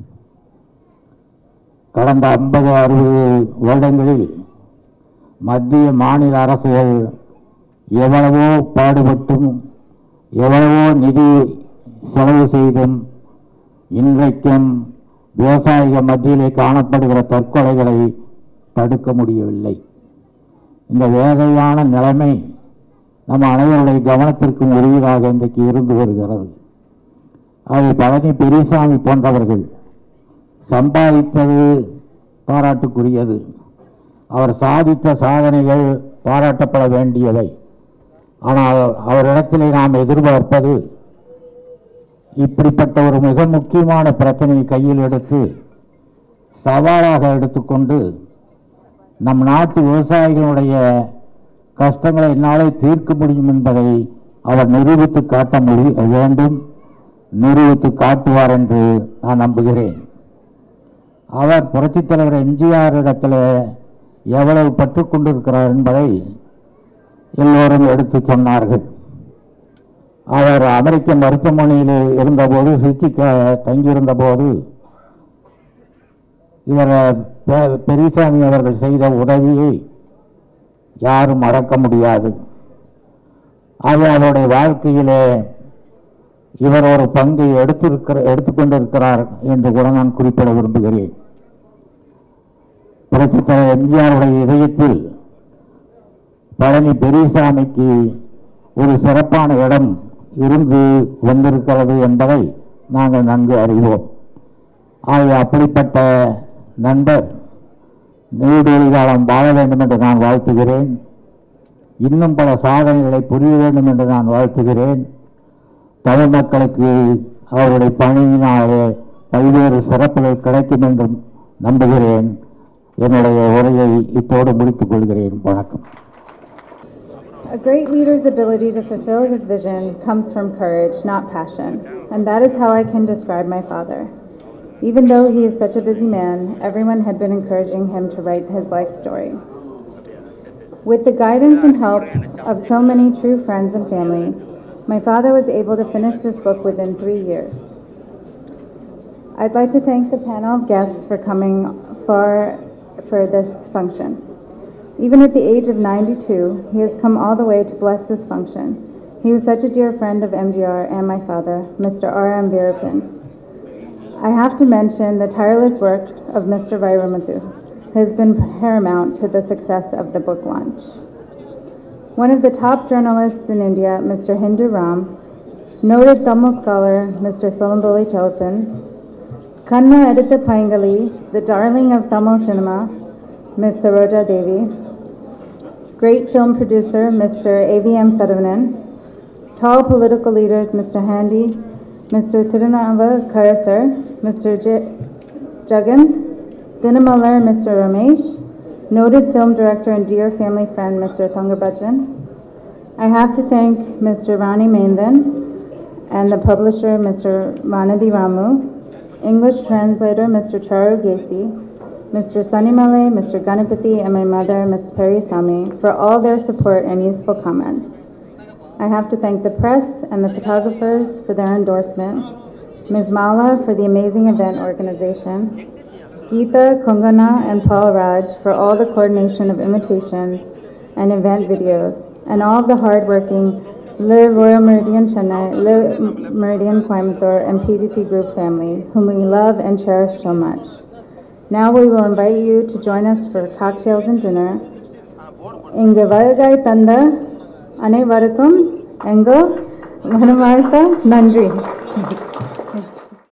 கடந்த ஐம்பது அறுபது வருடங்களில் மத்திய மாநில அரசுகள் எவ்வளவோ பாடுபட்டும் எவ்வளவோ நிதி செலவு செய்தும் இன்றைக்கும் விவசாயிகள் மத்தியிலே காணப்படுகிற தற்கொலைகளை தடுக்க முடியவில்லை இந்த வேதையான நிலைமை நம் அனைவருடைய கவனத்திற்கும் உரியதாக இன்றைக்கு இருந்து வருகிறது அதை பழனி பெரியசாமி போன்றவர்கள் சம்பாதித்தது பாராட்டுக்குரியது அவர் சாதித்த சாதனைகள் பாராட்டப்பட வேண்டியவை ஆனால் அவரிடத்திலே நாம் எதிர்பார்ப்பது இப்படிப்பட்ட ஒரு மிக முக்கியமான பிரச்சனையை கையில் எடுத்து சவாலாக எடுத்துக்கொண்டு நம் நாட்டு விவசாயிகளுடைய கஷ்டங்களை என்னாலே தீர்க்க முடியும் என்பதை அவர் நிரூபித்து காட்ட முடி வேண்டும் நிரூபித்து காட்டுவார் என்று நான் நம்புகிறேன் அவர் புரட்சித் தலைவர் எம்ஜிஆர் இடத்துல எவ்வளவு பற்று கொண்டிருக்கிறார் என்பதை எல்லோரும் எடுத்து சொன்னார்கள் அவர் அமெரிக்க மருத்துவமனையில் இருந்தபோது சிகிச்சைக்க தங்கியிருந்த போது இவர் பெ- பெரியசாமி அவர்கள் செய்த உதவியை யாரும் மறக்க முடியாது அது அவருடைய வாழ்க்கையிலே இவர் ஒரு பங்கை எடுத்திருக்கிற எடுத்துக்கொண்டிருக்கிறார் என்று கூட நான் குறிப்பிட விரும்புகிறேன் புரட்சித் தலைவர் எம்ஜிஆருடைய இதயத்தில் பழனி பெரியசாமிக்கு ஒரு சிறப்பான இடம் இருந்து வந்திருக்கிறது என்பதை நாங்கள் நன்கு அறிவோம் ஆகவே அப்படிப்பட்ட நண்பர் நீடொழி காலம் வாழ வேண்டும் என்று நான் வாழ்த்துகிறேன் இன்னும் பல சாதனைகளை புரிய வேண்டும் என்று நான் வாழ்த்துகிறேன் தமிழ் மக்களுக்கு அவருடைய பணியினாலே பல்வேறு சிறப்புகள் கிடைக்கும் என்றும் நம்புகிறேன் என்னுடைய உரையை இத்தோடு முடித்துக் கொள்கிறேன் வணக்கம் A great leader's ability to fulfill his vision comes from courage, not passion, and that is how I can describe my father. Even though he is such a busy man, everyone had been encouraging him to write his life story. With the guidance and help of so many true friends and family, my father was able to finish this book within three years. I'd like to thank the panel of guests for coming for, for this function. Even at the age of 92, he has come all the way to bless this function. He was such a dear friend of MGR and my father, Mr. R.M. Virupin. I have to mention the tireless work of Mr. Vairamuthu, who has been paramount to the success of the book launch. One of the top journalists in India, Mr. Hindu Ram, noted Tamil scholar Mr. Solamboli Chelappan, Kanna Editha Paingali, the darling of Tamil cinema, Ms. Saroja Devi, great film producer Mr. A.V.M. Sadavanan, tall political leaders Mr. Handy, Mr. Tirunava Karasar, Mr. J- Jagan, Dinamalar Mr. Ramesh, noted film director and dear family friend Mr. Thungabajan. I have to thank Mr. Rani Maindan and the publisher Mr. Manadi Ramu, English translator Mr. Charu Gesi, Mr. Sanimale, Mr. Ganapati, and my mother, Ms. Peri Sami, for all their support and useful comments. I have to thank the press and the photographers for their endorsement, Ms. Mala for the amazing event organization, Geeta, Kungana, and Paul Raj for all the coordination of invitations and event videos, and all of the hardworking Le Royal Meridian Chennai, Le Meridian Coimbatore, and PGP Group family, whom we love and cherish so much. Now we will invite you to join us for cocktails and dinner. இங்கு வருகை தந்த அனைவருக்கும் எங்கள் மனமார்ந்த நன்றி